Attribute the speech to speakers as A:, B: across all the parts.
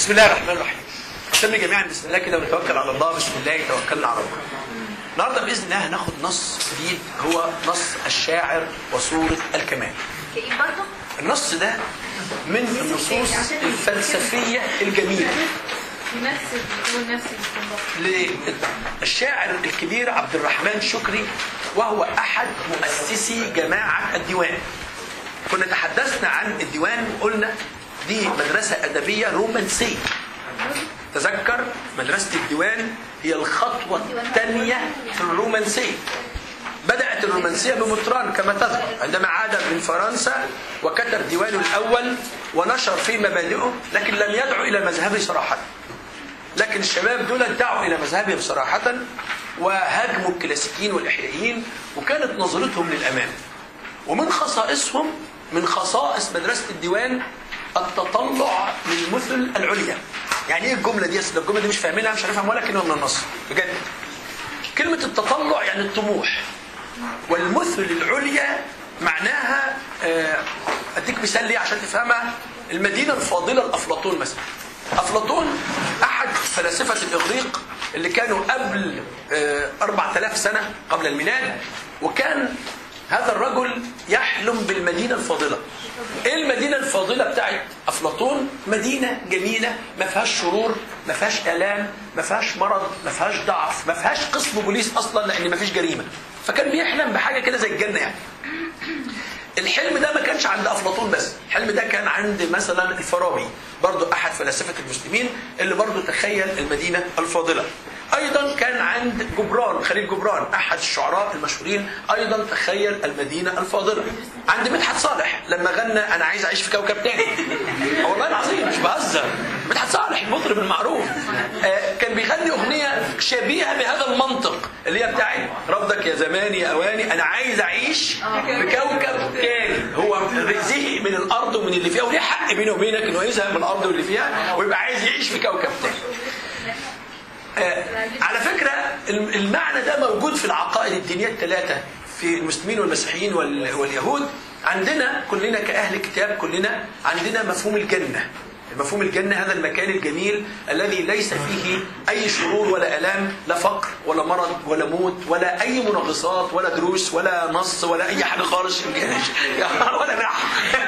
A: بسم الله الرحمن الرحيم نسمي جميعا بسم الله كده ونتوكل على الله بسم الله توكلنا على الله النهارده باذن الله هناخد نص جديد هو نص الشاعر وصوره الكمال
B: كئيب برضه؟
A: النص ده من النصوص الفلسفيه الجميله
B: يمثل يقول نفس الاستنباط
A: للشاعر الكبير عبد الرحمن شكري وهو احد مؤسسي جماعه الديوان كنا تحدثنا عن الديوان وقلنا دي مدرسه ادبيه رومانسيه تذكر مدرسه الديوان هي الخطوه الثانيه في الرومانسيه بدأت الرومانسية بمطران كما تذكر عندما عاد من فرنسا وكتب ديوانه الأول ونشر فيه مبادئه لكن لم يدعو إلى مذهبه صراحة لكن الشباب دول دعوا إلى مذهبهم صراحة وهاجموا الكلاسيكيين والإحيائيين وكانت نظرتهم للأمام ومن خصائصهم من خصائص مدرسة الديوان التطلع للمثل العليا يعني ايه الجملة دي اصل الجملة دي مش فاهمينها مش عارفها ولا كلمة من النص بجد كلمة التطلع يعني الطموح والمثل العليا معناها آه، اديك مثال ليه عشان تفهمها المدينه الفاضله لافلاطون مثلا افلاطون احد فلاسفه الاغريق اللي كانوا قبل آه، 4000 سنه قبل الميلاد وكان هذا الرجل يحلم بالمدينه الفاضله ايه المدينه الفاضله بتاعت افلاطون مدينه جميله ما فيهاش شرور ما فيهاش الام ما فيهاش مرض ما فيهاش ضعف ما فيهاش قسم بوليس اصلا لان ما فيش جريمه فكان بيحلم بحاجه كده زي الجنه يعني الحلم ده ما كانش عند افلاطون بس الحلم ده كان عند مثلا الفارابي برضو احد فلاسفه المسلمين اللي برضو تخيل المدينه الفاضله ايضا كان عند جبران خليل جبران احد الشعراء المشهورين ايضا تخيل المدينه الفاضله عند مدحت صالح لما غنى انا عايز اعيش في كوكب تاني والله العظيم مش بهزر مدحت صالح المطرب المعروف آه كان بيغني اغنيه شبيهه بهذا المنطق اللي هي بتاعت رفضك يا زماني يا اواني انا عايز اعيش في كوكب تاني هو زهق من الارض ومن اللي فيها وليه حق بينه وبينك انه يزهق من الارض واللي فيها ويبقى عايز يعيش في كوكب تاني آه، على فكرة الم- المعنى ده موجود في العقائد الدينية الثلاثة في المسلمين والمسيحيين وال- واليهود عندنا كلنا كأهل كتاب كلنا عندنا مفهوم الجنة مفهوم الجنة هذا المكان الجميل الذي ليس فيه أي شرور ولا ألام لا فقر ولا مرض ولا موت ولا أي منغصات ولا دروس ولا نص ولا أي حاجة خالص ولا نح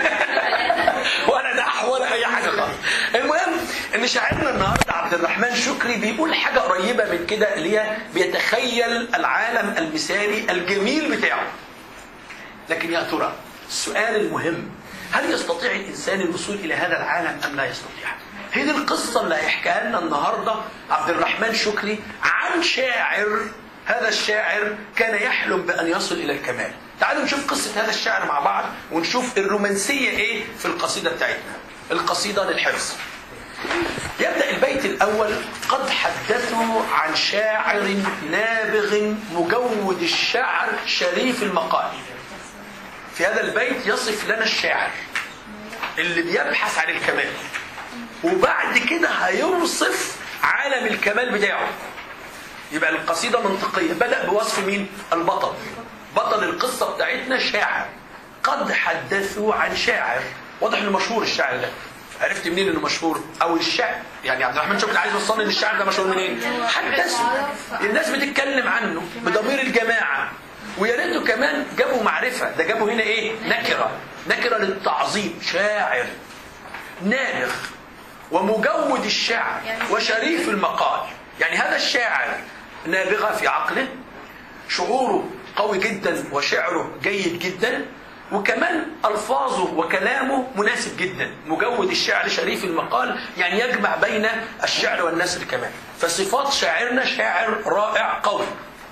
A: ولا نح ولا أي حاجة خالص المهم إن شاعرنا النهاردة عبد الرحمن شكري بيقول حاجة قريبة من كده اللي هي بيتخيل العالم المثالي الجميل بتاعه لكن يا ترى السؤال المهم هل يستطيع الانسان الوصول الى هذا العالم ام لا يستطيع؟ هي دي القصه اللي هيحكيها لنا النهارده عبد الرحمن شكري عن شاعر هذا الشاعر كان يحلم بان يصل الى الكمال. تعالوا نشوف قصه هذا الشاعر مع بعض ونشوف الرومانسيه ايه في القصيده بتاعتنا. القصيده للحرص. يبدأ البيت الأول قد حدثوا عن شاعر نابغ مجود الشعر شريف المقال في هذا البيت يصف لنا الشاعر اللي بيبحث عن الكمال وبعد كده هيوصف عالم الكمال بتاعه يبقى القصيدة منطقية بدأ بوصف مين؟ البطل بطل القصة بتاعتنا شاعر قد حدثوا عن شاعر واضح انه مشهور الشاعر ده عرفت منين انه مشهور او الشعر يعني عبد الرحمن شكري عايز يوصلني ان الشاعر ده مشهور منين حدثوا الناس بتتكلم عنه بضمير الجماعه ويا ريته كمان جابوا معرفه ده جابوا هنا ايه نكره نكره للتعظيم شاعر نابغ ومجود الشعر وشريف المقال يعني هذا الشاعر نابغه في عقله شعوره قوي جدا وشعره جيد جدا وكمان الفاظه وكلامه مناسب جدا مجود الشعر شريف المقال يعني يجمع بين الشعر والنثر كمان فصفات شاعرنا شاعر رائع قوي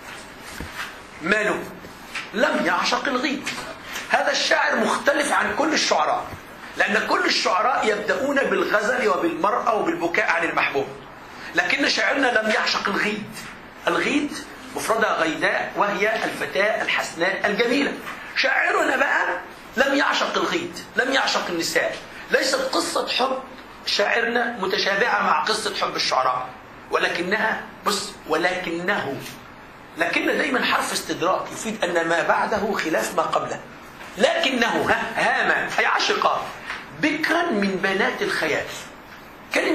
A: ماله لم يعشق الغيب هذا الشاعر مختلف عن كل الشعراء لأن كل الشعراء يبدأون بالغزل وبالمرأة وبالبكاء عن المحبوب لكن شاعرنا لم يعشق الغيد الغيد مفردها غيداء وهي الفتاة الحسناء الجميلة شاعرنا بقى لم يعشق الغيد لم يعشق النساء ليست قصة حب شاعرنا متشابهة مع قصة حب الشعراء ولكنها بص ولكنه لكن دايما حرف استدراك يفيد أن ما بعده خلاف ما قبله لكنه ها هام أي عشق بكرا من بنات الخيال كلمة بكر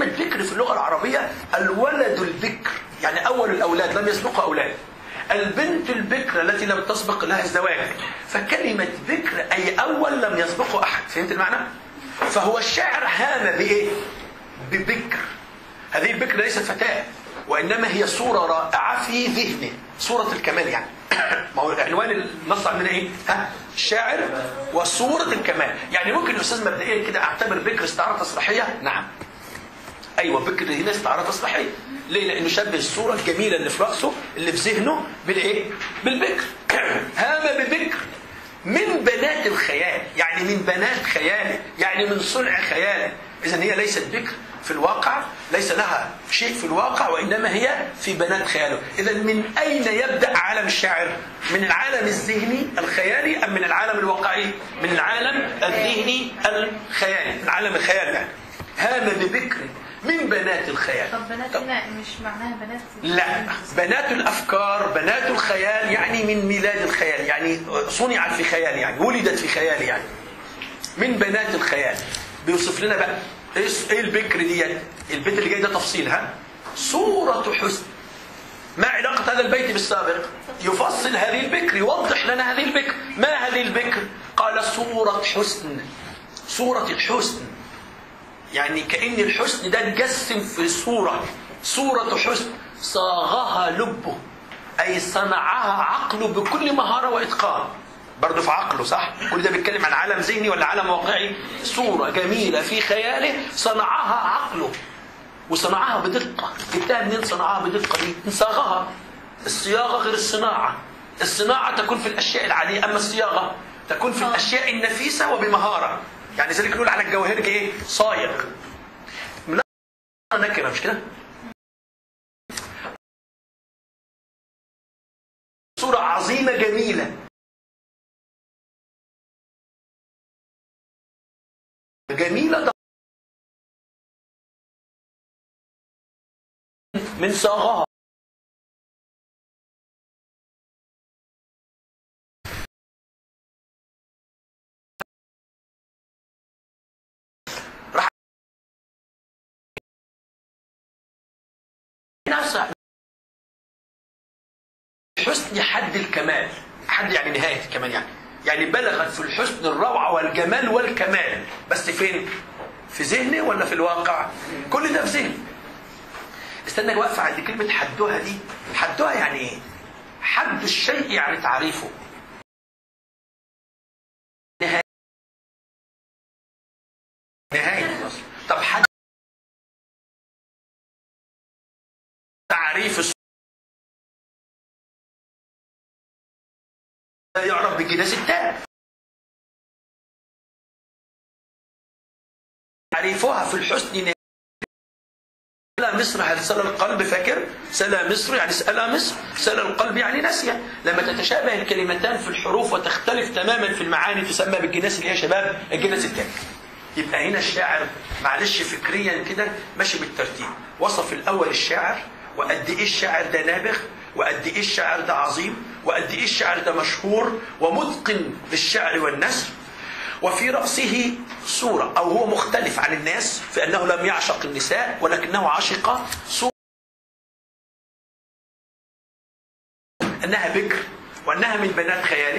A: في اللغة العربية الولد البكر يعني أول الأولاد لم يسبق أولاد البنت البكر التي لم تسبق لها الزواج فكلمة بكر أي أول لم يسبق أحد فهمت المعنى؟ فهو الشاعر هام بإيه؟ ببكر هذه البكر ليست فتاة وإنما هي صورة رائعة في ذهنه صورة الكمال يعني ما هو عنوان النص عندنا ايه؟ ها؟ الشاعر وصورة الكمال، يعني ممكن الاستاذ مبدئيا كده اعتبر بكر استعارة تصريحية؟ نعم. ايوه بكر هنا استعارة تصريحية. ليه؟ لانه شبه الصورة الجميلة اللي في رأسه اللي في ذهنه بالايه؟ بالبكر. هام ببكر من بنات الخيال، يعني من بنات خياله، يعني من صنع خياله، إذا هي ليست بكر في الواقع ليس لها شيء في الواقع وإنما هي في بنات خياله إذا من أين يبدأ عالم الشاعر من العالم الذهني الخيالي أم من العالم الواقعي من العالم الذهني الخيالي من عالم الخيال يعني هام ببكر من بنات الخيال
B: طب بنات هنا مش معناها بنات
A: لا بنات الافكار بنات الخيال يعني من ميلاد الخيال يعني صنعت في خيال يعني ولدت في خيال يعني من بنات الخيال بيوصف لنا بقى ايه ايه البكر ديت البيت اللي جاي ده تفصيل ها صورة حسن ما علاقة هذا البيت بالسابق يفصل هذه البكر يوضح لنا هذه البكر ما هذه البكر قال صورة حسن صورة الحسن يعني كأن الحسن ده اتجسم في صورة صورة حسن صاغها لبه أي صنعها عقله بكل مهارة وإتقان برضه في عقله صح؟ كل ده بيتكلم عن عالم ذهني ولا عالم واقعي؟ صورة جميلة في خياله صنعها عقله وصنعها بدقة جبتها منين صنعها بدقة دي؟ صاغها الصياغة غير الصناعة الصناعة تكون في الأشياء العادية أما الصياغة تكون في الأشياء النفيسة وبمهارة يعني ذلك نقول على الجواهرجي إيه؟ صايغ نكرة مش كده؟ صورة عظيمة جميلة جميلة من صاغها راح نفسه حسن حد الكمال حد يعني نهاية الكمال يعني يعني بلغت في الحسن الروعة والجمال والكمال بس فين في ذهني ولا في الواقع كل ده في ذهني استنى واقفة عند كلمة حدها دي حدها يعني ايه حد الشيء يعني تعريفه نهاية نهاية طب حد تعريف الصورة يعرف بجناس التاء تعريفها في الحسن نهاية سلا مصر هل سلا القلب فاكر سلا مصر يعني سأل مصر سلا القلب يعني نسيا لما تتشابه الكلمتان في الحروف وتختلف تماما في المعاني تسمى بالجناس اللي هي شباب الجناس التاني يبقى هنا الشاعر معلش فكريا كده ماشي بالترتيب وصف الاول الشاعر وقد ايه الشاعر ده نابغ وقد ايه الشاعر ده عظيم وقد ايه الشاعر ده مشهور ومتقن بالشعر والنثر وفي رأسه صورة أو هو مختلف عن الناس في أنه لم يعشق النساء ولكنه عشق صورة أنها بكر وأنها من بنات خياله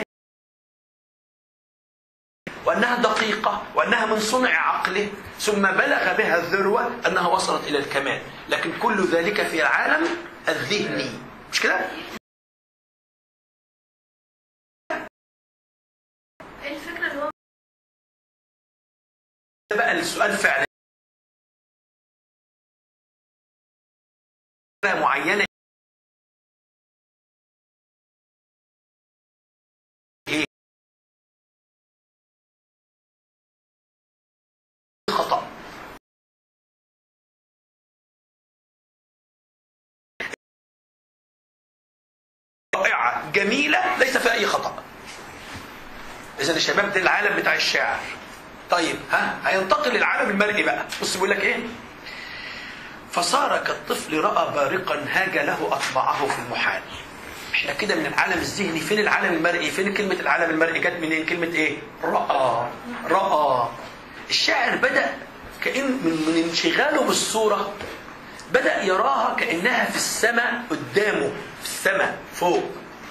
A: وأنها دقيقة وأنها من صنع عقله ثم بلغ بها الذروة أنها وصلت إلى الكمال لكن كل ذلك في العالم الذهني مش كده؟
B: ايه الفكرة اللي هو
A: ده بقى السؤال فعلا معينة إيه؟ خطأ رائعة جميلة ليس فيها أي خطأ إذا الشباب ده العالم بتاع الشاعر طيب ها هينتقل للعالم المرئي بقى بص بيقول لك ايه فصار كالطفل راى بارقا هاج له اطبعه في المحال احنا كده من العالم الذهني فين العالم المرئي فين كلمه العالم المرئي جت منين كلمه ايه راى راى الشاعر بدا كأن من, من انشغاله بالصورة بدأ يراها كأنها في السماء قدامه في السماء فوق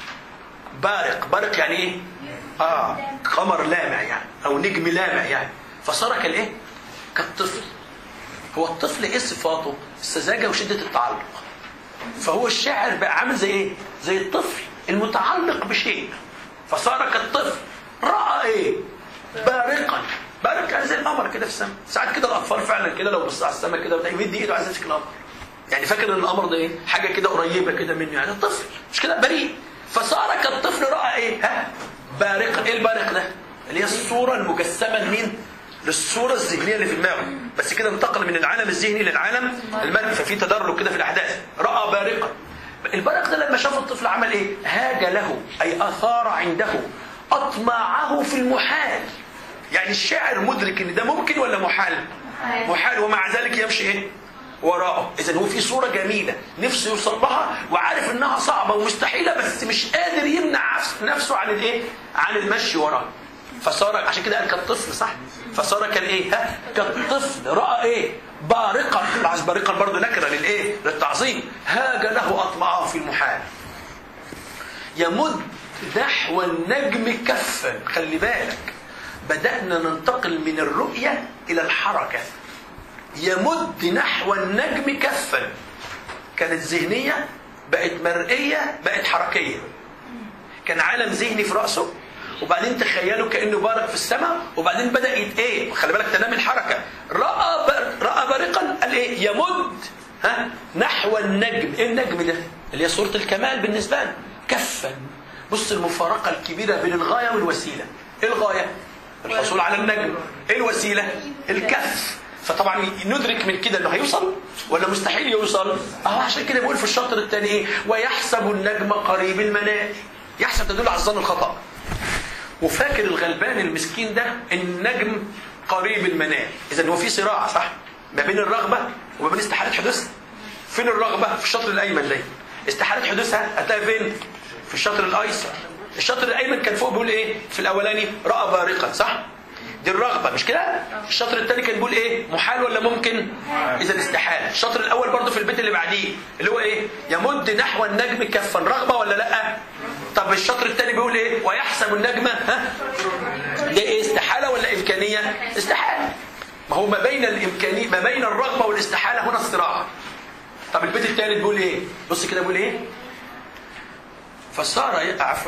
A: بارق بارق يعني ايه اه قمر لامع يعني او نجم لامع يعني فصار كالايه كالطفل هو الطفل ايه صفاته السذاجه وشده التعلق فهو الشاعر بقى عامل زي ايه زي الطفل المتعلق بشيء فصار كالطفل راى ايه بارقا بارق يعني زي القمر كده في السماء ساعات كده الاطفال فعلا كده لو بص على السماء كده وتلاقيه يمد ايده عايز يمسك القمر يعني فاكر ان القمر ده ايه حاجه كده قريبه كده منه يعني الطفل مش كده بريء فصار كالطفل راى ايه ها بارقا ايه البارق ده اللي هي الصوره المجسمه لمين للصوره الذهنيه اللي في دماغه بس كده انتقل من العالم الذهني للعالم المادي ففي تدرج كده في الاحداث راى بارقا البرق ده لما شاف الطفل عمل ايه هاج له اي اثار عنده اطماعه في المحال يعني الشاعر مدرك ان ده ممكن ولا محال محال ومع ذلك يمشي ايه وراءه اذا هو في صوره جميله نفسه يوصل لها وعارف انها صعبه ومستحيله بس مش قادر يمنع نفسه عن الايه عن المشي وراها فصار عشان كده قال كالطفل صح فصار كالايه ها كالطفل راى ايه بارقا لاحظ بارقا برضه نكره للايه للتعظيم هاج له اطماعه في المحال يمد نحو النجم كفا خلي بالك بدأنا ننتقل من الرؤية إلى الحركة يمد نحو النجم كفا كانت ذهنية بقت مرئية بقت حركية كان عالم ذهني في رأسه وبعدين تخيلوا كأنه بارق في السماء وبعدين بدأ يت ايه خلي بالك تنام الحركة رأى بر... رأى بارقا قال ايه يمد ها نحو النجم ايه النجم ده اللي هي صورة الكمال بالنسبة له كفا بص المفارقة الكبيرة بين الغاية والوسيلة ايه الغاية الحصول على النجم ايه الوسيلة الكف فطبعا ندرك من كده انه هيوصل ولا مستحيل يوصل اه عشان كده بيقول في الشطر الثاني ايه ويحسب النجم قريب المنال يحسب تدل على الظن الخطا وفاكر الغلبان المسكين ده النجم قريب المنال اذا هو في صراع صح ما بين الرغبه وما بين استحاله حدوثها فين الرغبه في الشطر الايمن ده استحاله حدوثها هتلاقي فين في الشطر الايسر الشطر الايمن كان فوق بيقول ايه في الاولاني راى بارقا صح دي الرغبه مش كده الشطر الثاني كان بيقول ايه محال ولا ممكن اذا استحاله الشطر الاول برضه في البيت اللي بعديه اللي هو ايه يمد نحو النجم كفا رغبه ولا لا طب الشطر الثاني بيقول ايه ويحسب النجم ها ده ايه استحاله ولا امكانيه استحاله ما هو ما بين الامكانيه ما بين الرغبه والاستحاله هنا الصراع طب البيت الثالث بيقول ايه بص كده بيقول ايه فصار عفوا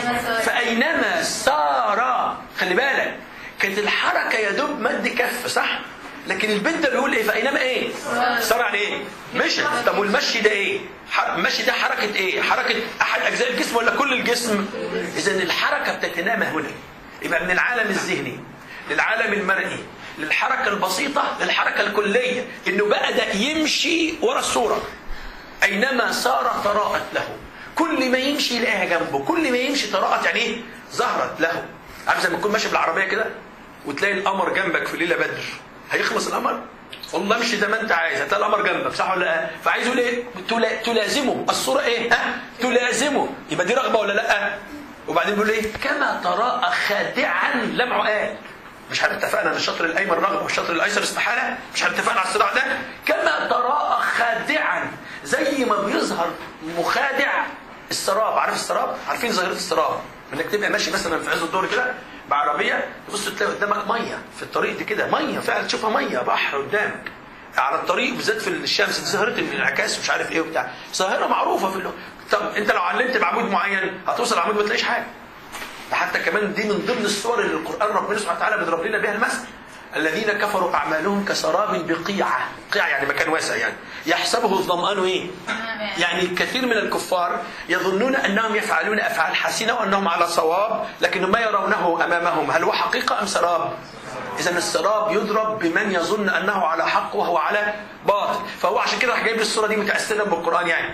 A: فاينما سار خلي بالك كانت الحركه يا دوب مد كف صح لكن البيت ده بيقول ايه فاينما ايه سار يعني ايه مشى طب والمشي ده ايه المشي ده حركه ايه حركه احد اجزاء الجسم ولا كل الجسم اذا الحركه بتتنامى هنا يبقى من العالم الذهني للعالم المرئي للحركه البسيطه للحركه الكليه انه بدا يمشي ورا الصوره اينما سار تراءت له كل ما يمشي يلاقيها جنبه كل ما يمشي تراءت يعني ايه ظهرت له عارف زي ما تكون ماشي بالعربيه كده وتلاقي القمر جنبك في ليله بدر هيخلص القمر والله امشي زي ما انت عايز هتلاقي القمر جنبك صح ولا لا فعايز يقول ايه تلا... تلازمه الصوره ايه ها تلازمه يبقى دي رغبه ولا لا وبعدين بيقول ايه كما تراءى خادعا لمعه قال مش هنتفقنا ان الشطر الايمن رغبه والشطر الايسر استحاله مش هنتفقنا على الصراع ده كما تراءى خادعا زي ما بيظهر مخادع السراب عارف السراب عارفين ظاهره السراب انك تبقى ماشي مثلا في عز الظهر كده بعربيه تبص تلاقي قدامك ميه في الطريق دي كده ميه فعلا تشوفها ميه بحر قدامك على الطريق بالذات في الشمس دي ظاهره الانعكاس ومش عارف ايه وبتاع ظاهره معروفه في اللغة. طب انت لو علمت بعمود معين هتوصل عمود ما تلاقيش حاجه ده حتى كمان دي من ضمن الصور اللي القران ربنا سبحانه وتعالى بيضرب لنا بها المثل الذين كفروا اعمالهم كسراب بقيعه قيعه يعني مكان واسع يعني يحسبه الظمآن ايه يعني كثير من الكفار يظنون انهم يفعلون افعال حسنه وانهم على صواب لكن ما يرونه امامهم هل هو حقيقه ام سراب اذا السراب يضرب بمن يظن انه على حق وهو على باطل فهو عشان كده راح جايب الصوره دي متاثره بالقران يعني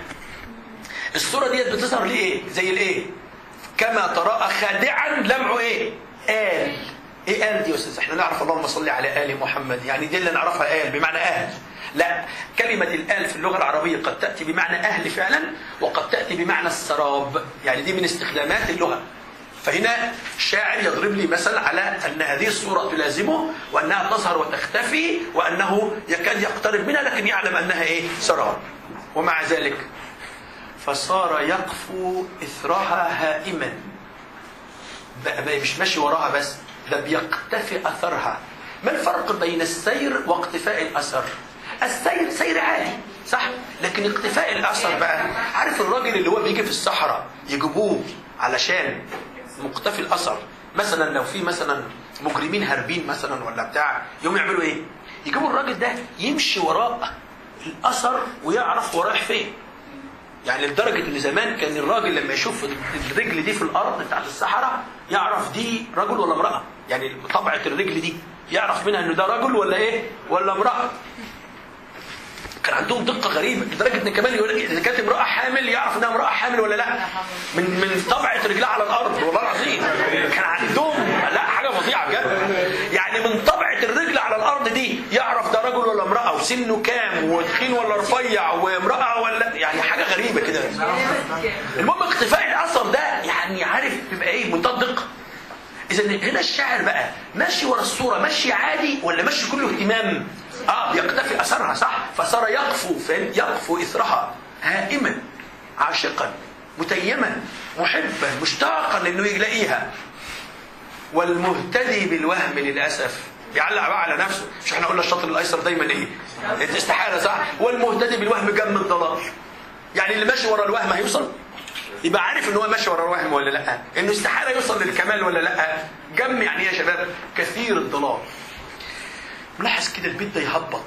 A: الصوره ديت بتظهر ليه ايه زي الايه كما تراءى خادعا لمعه ايه آل ايه آل دي يا استاذ احنا نعرف اللهم صل على آل محمد يعني دي اللي نعرفها آل بمعنى أهل لا كلمة الآل في اللغة العربية قد تأتي بمعنى أهل فعلا وقد تأتي بمعنى السراب يعني دي من استخدامات اللغة فهنا الشاعر يضرب لي مثل على ان هذه الصوره تلازمه وانها تظهر وتختفي وانه يكاد يقترب منها لكن يعلم انها ايه سراب ومع ذلك فصار يقفو اثرها هائما بقى بقى مش ماشي وراها بس ده بيقتفي اثرها ما الفرق بين السير واقتفاء الاثر السير سير عادي صح لكن اقتفاء الاثر بقى عارف الراجل اللي هو بيجي في الصحراء يجيبوه علشان مقتفي الاثر مثلا لو في مثلا مجرمين هاربين مثلا ولا بتاع يوم يعملوا ايه يجيبوا الراجل ده يمشي وراء الاثر ويعرف هو رايح فين يعني لدرجة ان زمان كان الراجل لما يشوف الرجل دي في الارض بتاعت الصحراء يعرف دي رجل ولا امرأة يعني طبعة الرجل دي يعرف منها انه ده رجل ولا ايه ولا امرأة كان عندهم دقة غريبة لدرجة ان كمان يقول لك اذا كانت امرأة حامل يعرف انها امرأة حامل ولا لا من من طبعة رجلها على الارض والله العظيم كان عندهم لا حاجة فظيعة بجد يعني من طبعة الرجل على الارض دي يعرف ده رجل ولا امرأة وسنه كام وتخين ولا رفيع وامرأة ولا يعني حاجة غريبة كده المهم اختفاء الاثر ده يعني عارف بيبقى ايه منتهى الدقة اذا هنا الشاعر بقى ماشي ورا الصورة ماشي عادي ولا ماشي كله اهتمام اه بيقتفي اثرها صح فصار يقفو فين يقفو اثرها هائما عاشقا متيما محبا مشتاقا لانه يلاقيها والمهتدي بالوهم للاسف بيعلق بقى على نفسه مش احنا قلنا الشاطر الايسر دايما ايه استحاله صح والمهتدي بالوهم جم الضلال يعني اللي ماشي ورا الوهم هيوصل يبقى عارف ان هو ماشي ورا الوهم ولا لا انه استحاله يوصل للكمال ولا لا جم يعني ايه يا شباب كثير الضلال ملاحظ كده البيت ده يهبط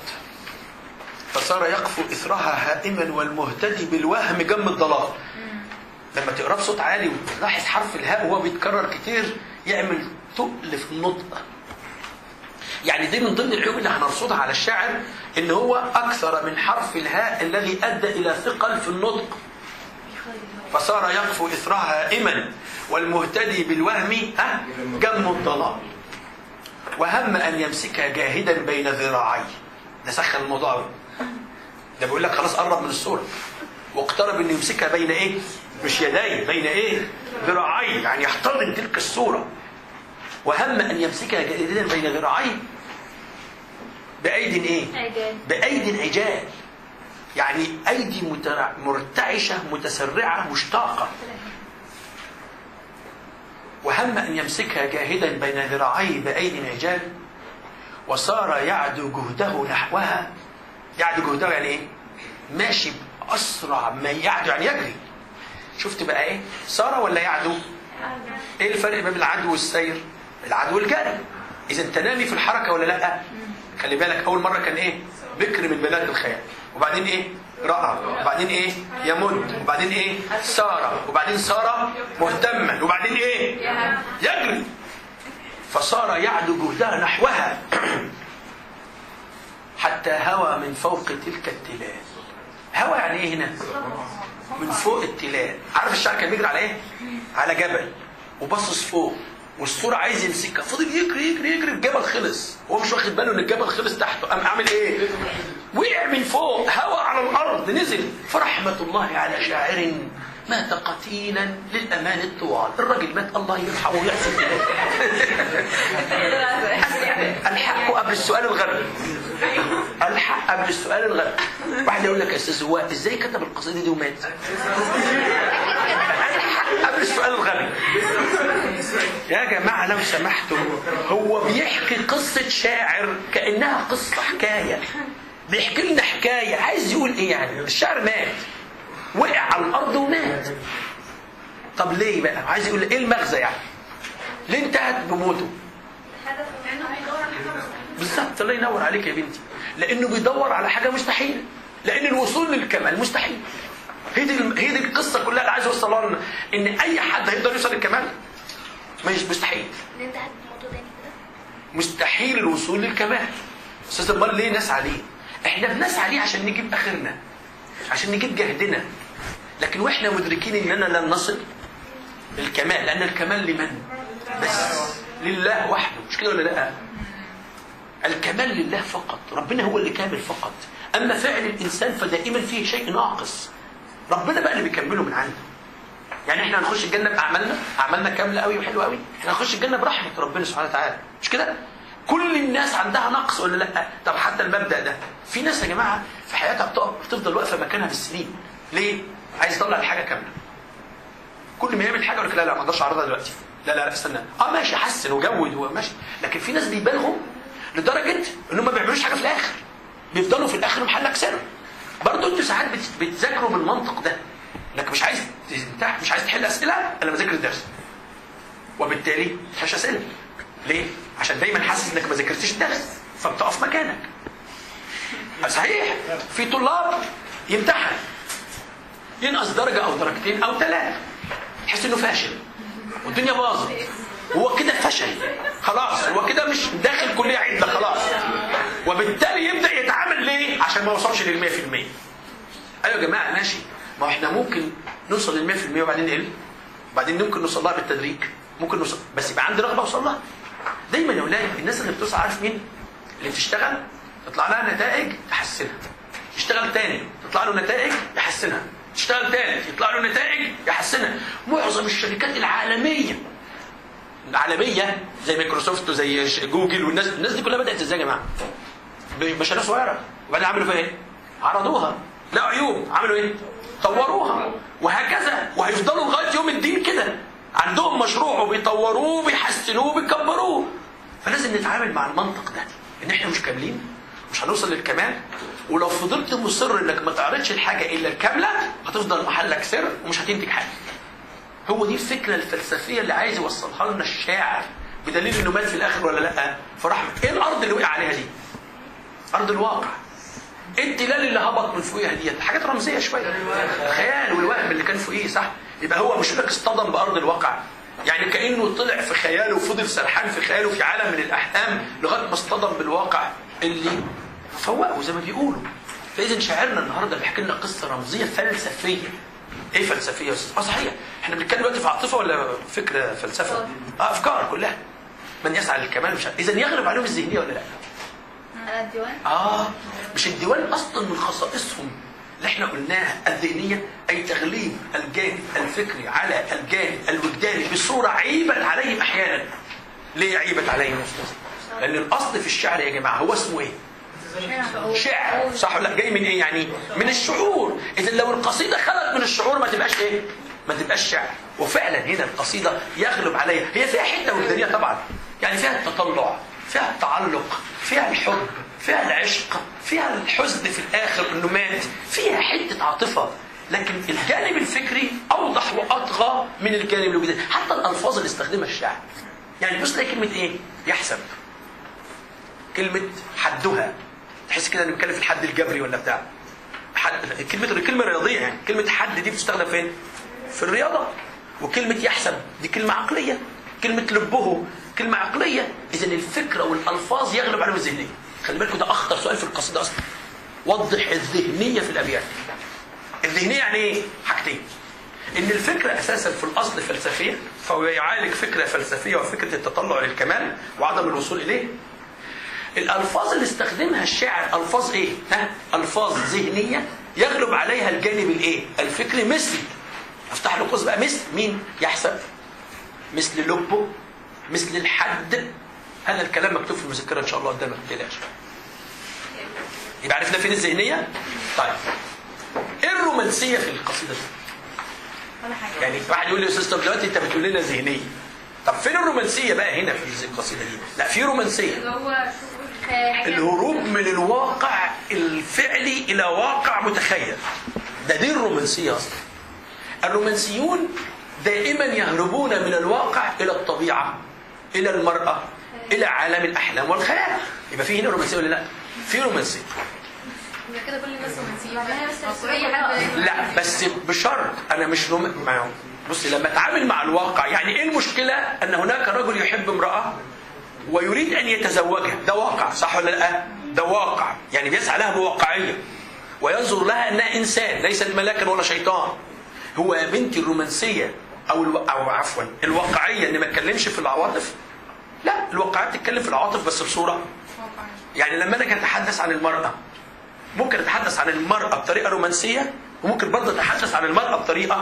A: فصار يقفو اثرها هائما والمهتدي بالوهم جم الضلال لما تقراه بصوت عالي وتلاحظ حرف الهاء وهو بيتكرر كتير يعمل تقل في النطق يعني دي من ضمن العيوب اللي هنرصدها على الشاعر ان هو اكثر من حرف الهاء الذي ادى الى ثقل في النطق فصار يقفو اثرها هائما والمهتدي بالوهم ها جم الضلال وهم ان يمسكها جاهدا بين ذراعيه ده سخن الموضوع قوي ده بيقول لك خلاص قرب من الصوره واقترب انه يمسكها بين ايه مش يديه بين ايه ذراعيه يعني يحتضن تلك الصوره وهم ان يمسكها جاهدا بين ذراعيه بايد ايه
B: عجال
A: بايد عجال يعني ايدي مترع- مرتعشه متسرعه مشتاقه وهم ان يمسكها جاهدا بين ذراعيه بايد عجال وصار يعدو جهده نحوها يعدو جهده يعني ايه ماشي باسرع ما يعدو يعني يجري شفت بقى ايه صار ولا يعدو ايه الفرق بين العدو والسير العدو والجري اذا تنامي في الحركه ولا لا خلي بالك اول مره كان ايه بكر من بلاد الخيال وبعدين ايه راى وبعدين ايه يمد وبعدين ايه سار وبعدين سار مهتما وبعدين ايه يجري فصار يعدو جهدها نحوها حتى هوى من فوق تلك التلال هوى يعني ايه هنا من فوق التلال عارف الشعر كان بيجري على ايه على جبل وبصص فوق والصورة عايز يمسكها فضل يجري يجري يجري الجبل خلص هو مش واخد باله ان الجبل خلص تحته قام عامل ايه وقع من فوق هوى على الارض نزل فرحمة الله على شاعر مات قتيلا للامان الطوال الراجل مات الله يرحمه ويحسن اليه الحق قبل السؤال الغبي الحق قبل السؤال الغبي واحد يقول لك يا استاذ هو ازاي كتب القصيده دي ومات الحق قبل السؤال الغبي يا جماعه لو سمحتم هو بيحكي قصه شاعر كانها قصه حكايه بيحكي لنا حكايه عايز يقول ايه يعني الشاعر مات وقع على الارض ومات طب ليه بقى عايز يقول ايه المغزى يعني ليه انتهت بموته
B: هدف انه بيدور على حاجه مستحيله
A: بالظبط الله ينور عليك يا بنتي لانه بيدور على حاجه مستحيله لان الوصول للكمال مستحيل هي دي هي دي القصه كلها اللي عايز اوصلها لنا ان اي حد هيقدر يوصل للكمال مش مستحيل
B: ان انت هتموت تاني كده
A: مستحيل الوصول للكمال استاذ امال ليه نسعى ليه احنا بنسعى ليه عشان نجيب اخرنا عشان نجيب جهدنا لكن واحنا مدركين اننا لن نصل للكمال لان الكمال لمن بس لله وحده مش كده ولا لا الكمال لله فقط ربنا هو اللي كامل فقط اما فعل الانسان فدائما فيه شيء ناقص ربنا بقى اللي بيكمله من عنده يعني احنا هنخش الجنه باعمالنا اعمالنا كامله قوي وحلوه قوي احنا هنخش الجنه برحمه ربنا سبحانه وتعالى مش كده كل الناس عندها نقص ولا لا طب حتى المبدا ده في ناس يا جماعه في حياتها بتقف بتفضل واقفه مكانها بالسنين ليه عايز يطلع الحاجه كامله كل ما يعمل حاجه يقول لك لا لا ما اقدرش اعرضها دلوقتي لا لا لا استنى اه ماشي حسن وجود وماشي لكن في ناس بيبالغوا لدرجه ان هم ما بيعملوش حاجه في الاخر بيفضلوا في الاخر محلك سر برضه انتوا ساعات بت- بتذاكروا بالمنطق ده انك مش عايز تمتح مش عايز تحل اسئله الا بذاكر الدرس وبالتالي ما تحلش اسئله ليه؟ عشان دايما حاسس انك ما ذاكرتش الدرس فبتقف مكانك صحيح في طلاب يمتحن ينقص درجه او درجتين او ثلاثه تحس انه فاشل والدنيا باظت هو كده فشل خلاص هو كده مش داخل كليه عدله خلاص وبالتالي يبدا يتعامل ليه عشان ما يوصلش لل 100% ايوه يا جماعه ماشي ما هو احنا ممكن نوصل لل 100% وبعدين نقل وبعدين ممكن نوصل لها بالتدريج ممكن نوصل بس يبقى عندي رغبه اوصل لها دايما يا اولاد الناس اللي بتوصل عارف مين اللي بتشتغل تطلع لها نتائج تحسنها يشتغل تاني تطلع له نتائج يحسنها يشتغل تالت يطلع له نتائج يحسنها معظم الشركات العالميه العالميه زي مايكروسوفت وزي ش- جوجل والناس الناس دي كلها بدات ازاي يا جماعه؟ بمشاريع صغيره وبعدين عملوا فيها ايه؟ عرضوها لقوا عيوب عملوا ايه؟ طوروها وهكذا وهيفضلوا لغايه يوم الدين كده عندهم مشروع وبيطوروه وبيحسنوه وبيكبروه فلازم نتعامل مع المنطق ده ان احنا مش كاملين مش هنوصل للكمال ولو فضلت مصر انك ما تعرضش الحاجه الا الكامله هتفضل محلك سر ومش هتنتج حاجه هو دي الفكره الفلسفيه اللي عايز يوصلها لنا الشاعر بدليل انه مات في الاخر ولا لا فرحمه ايه الارض اللي وقع عليها دي ارض الواقع ايه التلال اللي هبط من فوقيها ديت حاجات رمزيه شويه الخيال والوهم اللي كان فوقيه صح يبقى هو مش لك اصطدم بارض الواقع يعني كانه طلع في خياله وفضل سرحان في خياله في عالم من الاحلام لغايه ما اصطدم بالواقع اللي فوقه زي ما بيقولوا فاذا شاعرنا النهارده بيحكي لنا قصه رمزيه فلسفيه ايه فلسفيه يا استاذ؟ اه صحيح احنا بنتكلم دلوقتي في عاطفه ولا فكره فلسفه؟ اه افكار كلها من يسعى للكمال مش اذا يغلب عليهم الذهنيه ولا لا؟
B: على الديوان
A: آه مش الديوان أصلا من خصائصهم اللي احنا قلناها الذهنية أي تغليب الجانب الفكري على الجانب الوجداني بصورة عيبت عليهم أحيانا ليه عيبت عليهم يا أستاذ؟ لأن الأصل في الشعر يا جماعة هو اسمه إيه؟ شعر صح ولا لا؟ جاي من ايه يعني من الشعور اذا لو القصيده خلت من الشعور ما تبقاش ايه ما تبقاش شعر وفعلا هنا القصيده يغلب عليها هي فيها حته وجدانيه طبعا يعني فيها التطلع فيها التعلق فيها الحب فيها العشق فيها الحزن في الاخر انه مات فيها حته عاطفه لكن الجانب الفكري اوضح واطغى من الجانب الوجداني حتى الالفاظ اللي استخدمها الشاعر يعني بص تلاقي كلمه ايه يحسب كلمة حدها تحس كده ان بنتكلم في الحد الجبري ولا بتاع حد كلمة كلمة رياضية يعني كلمة حد دي بتستخدم فين؟ في الرياضة وكلمة يحسب دي كلمة عقلية كلمة لبه كلمة عقلية إذا الفكرة والألفاظ يغلب عليهم الذهنية خلي بالكم ده أخطر سؤال في القصيدة أصلا وضح الذهنية في الأبيات الذهنية يعني إيه؟ حاجتين إن الفكرة أساسا في الأصل فلسفية فهو يعالج فكرة فلسفية وفكرة التطلع للكمال وعدم الوصول إليه الالفاظ اللي استخدمها الشاعر الفاظ ايه ها الفاظ ذهنيه يغلب عليها الجانب الايه الفكري مثل افتح له قوس بقى مثل مين يحسب مثل لبه مثل الحد هذا الكلام مكتوب في المذكره ان شاء الله قدامك ما تقلقش يبقى عرفنا فين الذهنيه طيب ايه الرومانسيه في القصيده دي
B: ولا حاجه
A: يعني واحد يقول لي يا استاذ طب دلوقتي انت بتقول لنا ذهنيه طب فين الرومانسيه بقى هنا في القصيده دي لا في رومانسيه
B: اللي هو حاجة
A: الهروب من الواقع الفعلي الى واقع متخيل ده دي الرومانسيه اصلا الرومانسيون دائما يهربون من الواقع الى الطبيعه الى المراه الى عالم الاحلام والخيال يبقى في هنا رومانسيه ولا لا في رومانسيه
B: يبقى كده كل الناس رومانسيين بس اي حد
A: لا بس بشرط انا مش روم... ما بصي لما اتعامل مع الواقع يعني ايه المشكله ان هناك رجل يحب امراه ويريد ان يتزوجها ده واقع صح ولا لا ده واقع يعني بيسعى لها بواقعيه وينظر لها انها انسان ليست ملاكا ولا شيطان هو يا بنتي الرومانسيه او الو... او عفوا الواقعيه ان ما اتكلمش في العواطف لا الواقعيه بتتكلم في العواطف بس بصوره يعني لما انا اتحدث عن المراه ممكن اتحدث عن المراه بطريقه رومانسيه وممكن برضه اتحدث عن المراه بطريقه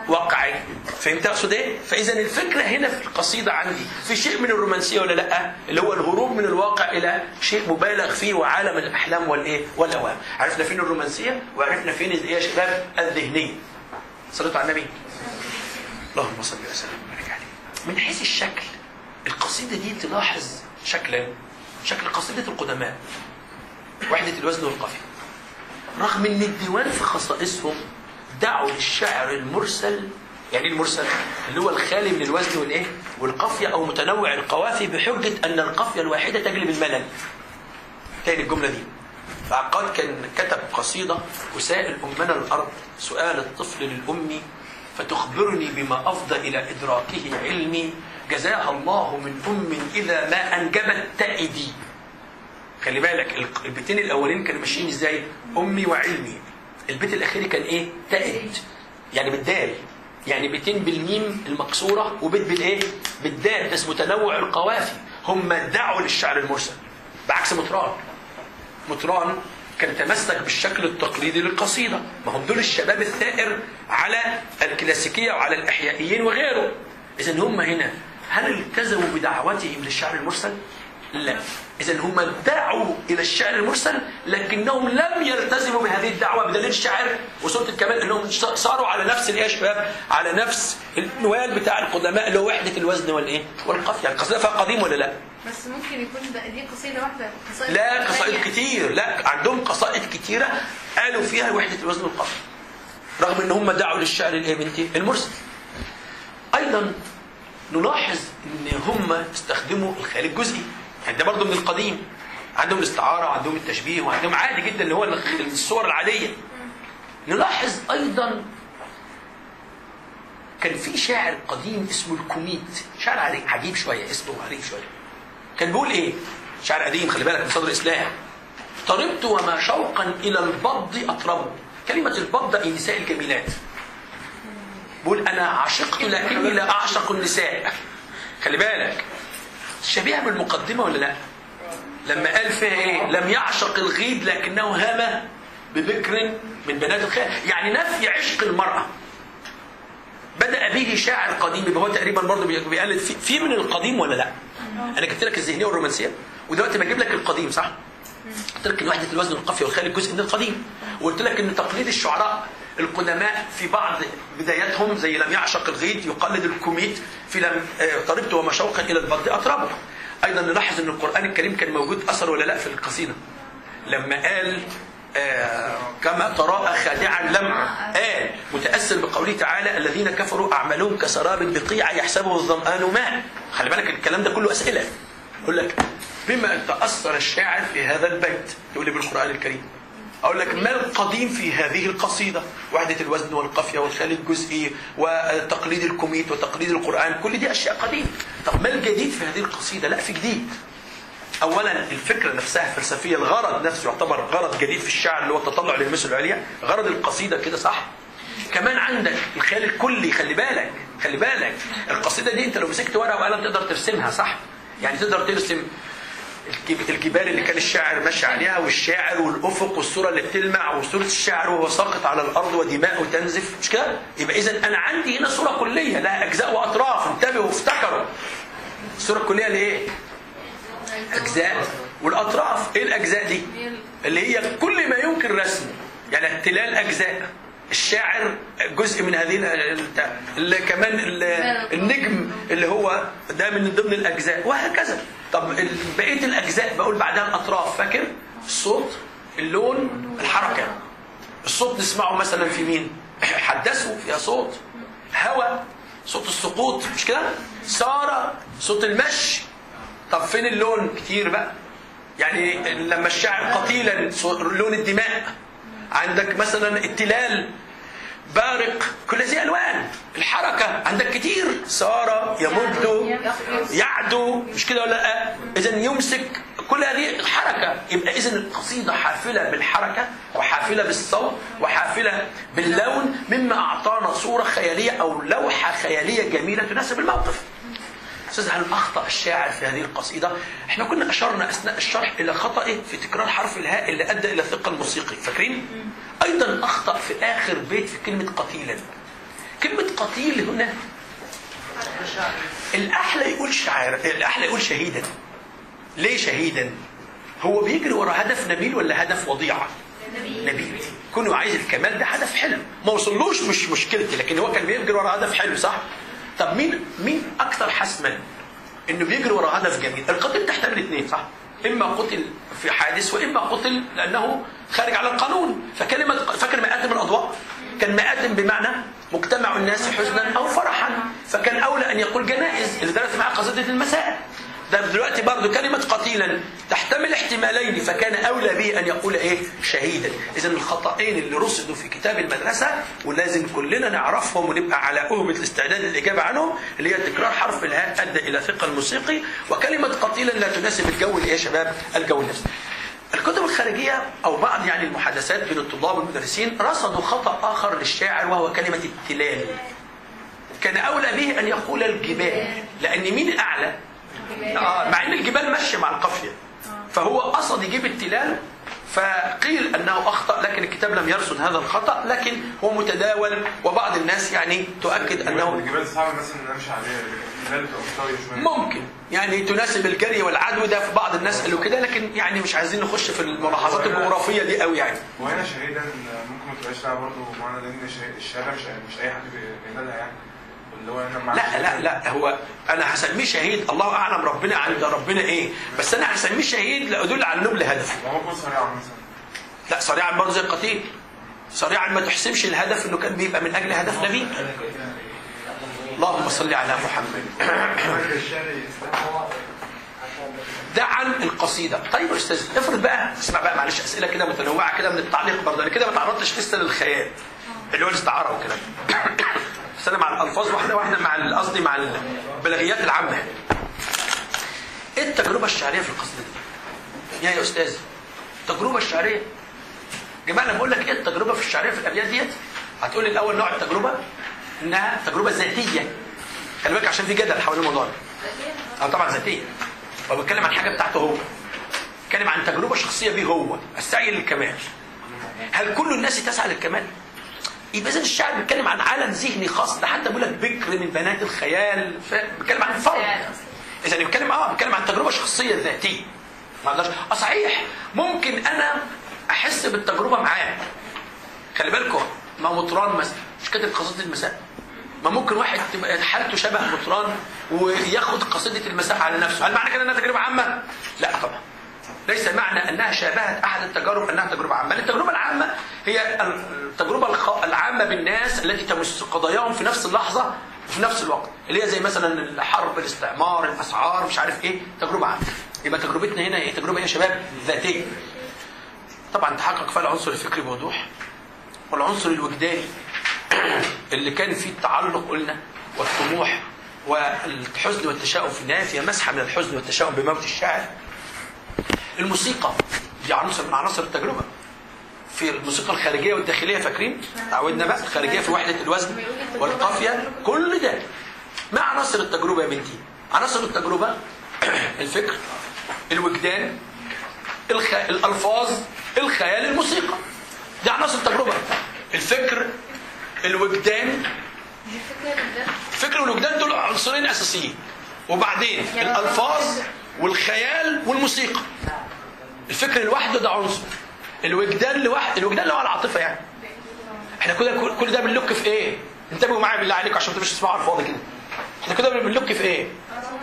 A: واقعي فهمت اقصد ايه؟ فاذا الفكره هنا في القصيده عندي في شيء من الرومانسيه ولا لا؟ اللي هو الهروب من الواقع الى شيء مبالغ فيه وعالم الاحلام والايه؟ والاوهام. عرفنا فين الرومانسيه وعرفنا فين ايه يا شباب؟ الذهنيه. صليتوا على النبي. اللهم صل وسلم وبارك عليه. من حيث الشكل القصيده دي تلاحظ شكلا شكل قصيده القدماء. وحده الوزن والقافيه. رغم ان الديوان في خصائصهم دعوا للشعر المرسل يعني إيه المرسل اللي هو الخالي من الوزن والايه والقافيه او متنوع القوافي بحجه ان القافيه الواحده تجلب الملل تاني الجمله دي فعقاد كان كتب قصيده وسائل امنا الارض سؤال الطفل للام فتخبرني بما افضى الى ادراكه علمي جزاها الله من ام اذا ما انجبت تأدي خلي بالك البيتين الاولين كانوا ماشيين ازاي امي وعلمي البيت الاخير كان ايه تأد يعني بالدال يعني بيتين بالميم المكسوره وبيت بالايه بالدال ده اسمه تنوع القوافي هم دعوا للشعر المرسل بعكس مطران مطران كان تمسك بالشكل التقليدي للقصيده ما هم دول الشباب الثائر على الكلاسيكيه وعلى الاحيائيين وغيره اذا هم هنا هل التزموا بدعوتهم للشعر المرسل لا إذا هم دعوا إلى الشعر المرسل لكنهم لم يلتزموا بهذه الدعوة بدليل الشعر وسورة الكمال أنهم صاروا على نفس الإيه يا شباب؟ على نفس النوال بتاع القدماء اللي هو وحدة الوزن والإيه؟ والقافية، يعني القصيدة فيها قديم ولا لا؟
B: بس ممكن يكون ده دي قصيده واحده قصائد
A: لا قصائد
B: تانية.
A: كتير، لا عندهم قصائد كتيرة قالوا فيها وحدة الوزن والقافية. رغم ان هم دعوا للشعر الايه بنتي؟ المرسل. ايضا نلاحظ ان هم استخدموا الخيال الجزئي يعني ده برضه من القديم عندهم الاستعاره وعندهم التشبيه وعندهم عادي جدا اللي هو الصور العاديه نلاحظ ايضا كان في شاعر قديم اسمه الكوميت شاعر عري- عجيب شويه اسمه غريب شويه كان بيقول ايه شاعر قديم خلي بالك من صدر الاسلام طربت وما شوقا الى البض اطربه كلمه البض اي نساء الجميلات بقول انا عشقت لكني لا اعشق النساء خلي بالك شبيهه بالمقدمه ولا لا لما قال فيها ايه لم يعشق الغيد لكنه هام ببكر من بنات الخير يعني نفي عشق المراه بدا به شاعر قديم يبقى هو تقريبا برضه بي- بيقلد في, في من القديم ولا لا انا جبت لك الذهنيه والرومانسيه ودلوقتي بجيب لك القديم صح قلت لك ان وحده الوزن والقافيه والخيال الجزء من القديم وقلت لك ان تقليد الشعراء القدماء في بعض بداياتهم زي لم يعشق الغيد يقلد الكوميت في لم آه، طربت وما شوقا الى البرد اطربه ايضا نلاحظ ان القران الكريم كان موجود اثر ولا لا في القصيده لما قال آه كما تراءى خادعا لم قال متاثر بقوله تعالى الذين كفروا اعمالهم كسراب بقيع يحسبه الظمآن ماء خلي بالك الكلام ده كله اسئله يقول لك بما تاثر الشاعر في هذا البيت يقول لي بالقران الكريم اقول لك ما القديم في هذه القصيده وحده الوزن والقافيه والخيال الجزئي وتقليد الكوميت وتقليد القران كل دي اشياء قديمه طب ما الجديد في هذه القصيده لا في جديد اولا الفكره نفسها فلسفيه الغرض نفسه يعتبر غرض جديد في الشعر اللي هو التطلع للمثل العليا غرض القصيده كده صح كمان عندك الخيال الكلي خلي بالك خلي بالك القصيده دي انت لو مسكت ورقه وقلم تقدر ترسمها صح يعني تقدر ترسم الجب- الجبال اللي كان الشاعر ماشي عليها والشاعر والافق والصوره اللي بتلمع وصوره الشاعر وهو ساقط على الارض ودماؤه تنزف مش كده؟ يبقى اذا انا عندي هنا صوره كليه لها اجزاء واطراف انتبهوا وافتكروا الصوره الكليه لايه؟ اجزاء والاطراف ايه الاجزاء دي اللي هي كل ما يمكن رسمه يعني التلال اجزاء الشاعر جزء من هذه ال- اللي كمان ال- النجم اللي هو ده من ضمن الاجزاء وهكذا طب ال- بقيه الاجزاء بقول بعدها الاطراف فاكر الصوت اللون الحركه الصوت نسمعه مثلا في مين حدثوا فيها صوت هواء صوت السقوط مش كده سارة صوت المشي طب فين اللون كتير بقى يعني لما الشاعر قتيلا صو- لون الدماء عندك مثلا التلال بارق كل هذه الوان الحركه عندك كتير سار يمد يعدو مش كده ولا لا اذا يمسك كل هذه الحركه يبقى اذا القصيده حافله بالحركه وحافله بالصوت وحافله باللون مما اعطانا صوره خياليه او لوحه خياليه جميله تناسب الموقف استاذ هل اخطا الشاعر في هذه القصيده؟ احنا كنا اشرنا اثناء الشرح الى خطئه في تكرار حرف الهاء اللي ادى الى الثقل الموسيقي، فاكرين؟ ايضا اخطا في اخر بيت في كلمه قتيلا. كلمة قتيل هنا الأحلى يقول شاعر الأحلى يقول شهيدا ليه شهيدا هو بيجري ورا هدف نبيل ولا هدف وضيعة نبيل كونه عايز الكمال ده هدف حلو ما وصلوش مش مشكلتي لكن هو كان بيجري ورا هدف حلو صح طب مين مين اكثر حسما انه بيجري ورا هدف جميل القتل تحتمل اثنين صح اما قتل في حادث واما قتل لانه خارج على القانون فكلمه فاكر مآتم الاضواء كان مآتم بمعنى مجتمع الناس حزنا او فرحا فكان اولى ان يقول جنائز اللي درس معاه قصيده المساء ده دلوقتي برضه كلمة قتيلا تحتمل احتمالين فكان أولى به أن يقول إيه شهيدا إذا الخطأين اللي رصدوا في كتاب المدرسة ولازم كلنا نعرفهم ونبقى على أهمة الاستعداد للإجابة عنهم اللي هي تكرار حرف الهاء أدى إلى ثقل موسيقي وكلمة قتيلا لا تناسب الجو اللي إيه يا شباب الجو النفسي الكتب الخارجية أو بعض يعني المحادثات بين الطلاب والمدرسين رصدوا خطأ آخر للشاعر وهو كلمة التلال كان أولى به أن يقول الجبال لأن مين الأعلى؟ آه مع ان الجبال ماشيه مع القافيه فهو قصد يجيب التلال فقيل انه اخطا لكن الكتاب لم يرصد هذا الخطا لكن هو متداول وبعض الناس يعني تؤكد انه
C: الجبال صعب مثلا ان امشي عليها الجبال بتبقى مستويه شويه
A: ممكن يعني تناسب الجري والعدو ده في بعض الناس قالوا كده لكن يعني مش عايزين نخش في الملاحظات الجغرافيه دي قوي يعني
C: وهنا شهيدا ممكن ما تبقاش لها برضه معنى لان الشه- الشهاده مش مش اي حد بينالها يعني اللي هو هنا مع
A: لا لا لا هو انا هسميه شهيد الله اعلم ربنا عند ربنا ايه بس انا هسميه شهيد لادل على نبل هدفه
C: ما هو يكون سريع مثلا
A: لا صريعا برضه زي القتيل صريعا ما تحسبش الهدف انه كان بيبقى من اجل هدف نبيل اللهم صل على محمد ده عن القصيده طيب يا استاذ افرض بقى اسمع بقى معلش اسئله كده متنوعه كده من التعليق برضه انا كده ما تعرضتش لسه للخيال اللي هو الاستعاره والكلام بس انا مع الالفاظ واحده واحده مع ال- قصدي مع البلاغيات العامه ايه التجربه الشعريه في القصيده دي؟ يا يا استاذ التجربه الشعريه جماعه انا بقول لك ايه التجربه في الشعريه في الابيات ديت هتقول لي الاول نوع التجربه انها تجربه ذاتيه خلي بالك عشان في جدل حول الموضوع ده اه طبعا ذاتيه هو بيتكلم عن حاجه بتاعته هو بيتكلم عن تجربه شخصيه بيه هو السعي للكمال هل كل الناس تسعى للكمال يبقى اذا الشاعر بيتكلم عن عالم ذهني خاص ده حتى بيقول لك بكر من بنات الخيال ف- بيتكلم عن فرد اذا بيتكلم اه بيتكلم عن تجربه شخصيه ذاتيه ما اقدرش اه صحيح ممكن انا احس بالتجربه معاه خلي بالكم ما مطران مثلا مش كاتب قصيده المساء ما ممكن واحد تبقى حالته شبه مطران وياخد قصيده المساء على نفسه هل معنى كده انها تجربه عامه لا طبعا ليس معنى انها شابهت احد التجارب انها تجربه عامه التجربه العامه هي التجربه الخ- العامه بالناس التي تمس قضاياهم في نفس اللحظه وفي نفس الوقت اللي هي زي مثلا الحرب الاستعمار الاسعار مش عارف ايه تجربه عامه يبقى تجربتنا هنا هي تجربه ايه يا شباب ذاتيه طبعا تحقق فيها العنصر الفكري بوضوح والعنصر الوجداني اللي كان فيه التعلق قلنا والطموح والحزن والتشاؤم في النهايه فيها مسحه من الحزن والتشاؤم بموت الشاعر الموسيقى دي عنصر من عناصر التجربه في الموسيقى الخارجيه والداخليه فاكرين تعودنا بقى الخارجيه في وحده الوزن والقافيه كل ده ما عناصر التجربه يا بنتي عناصر التجربه الفكر الوجدان الخ... الالفاظ الخيال الموسيقى دي عناصر التجربه الفكر الوجدان الفكر والوجدان دول عنصرين اساسيين وبعدين الالفاظ والخيال والموسيقى الفكر لوحده ده عنصر الوجدان لوحده الوجدان اللي هو العاطفه يعني احنا كل كل ده بنلوك في ايه انتبهوا معايا بالله عليكم عشان ما تبقوش تسمعوا على الفاضي كده احنا كده بنلوك في ايه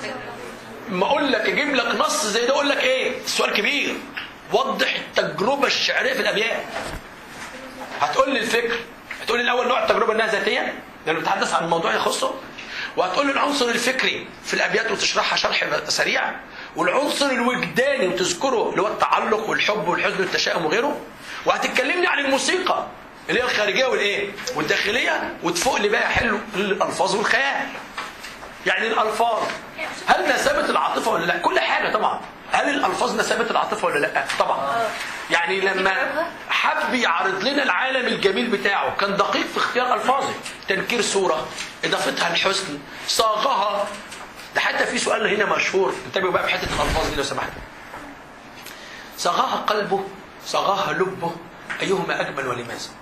A: ما اقول لك اجيب لك نص زي ده اقول لك ايه السؤال كبير وضح التجربه الشعريه في الابيات هتقول لي الفكر هتقول لي الاول نوع التجربه انها ذاتيه لانه بتحدث عن موضوع يخصه وهتقول لي العنصر الفكري في الابيات وتشرحها شرح سريع والعنصر الوجداني وتذكره اللي هو التعلق والحب والحزن والتشاؤم وغيره وهتتكلمني عن الموسيقى اللي هي الخارجيه والايه والداخليه وتفوق لي بقى حلو الالفاظ والخيال يعني الالفاظ هل نسبت العاطفه ولا لا كل حاجه طبعا هل الالفاظ نسبت العاطفه ولا لا طبعا يعني لما حب يعرض لنا العالم الجميل بتاعه كان دقيق في اختيار الفاظه تنكير صوره اضافتها الحسن صاغها ده حتى في سؤال هنا مشهور انتبهوا بقى في حته الالفاظ دي لو سمحت صاغها قلبه صاغها لبه ايهما اجمل ولماذا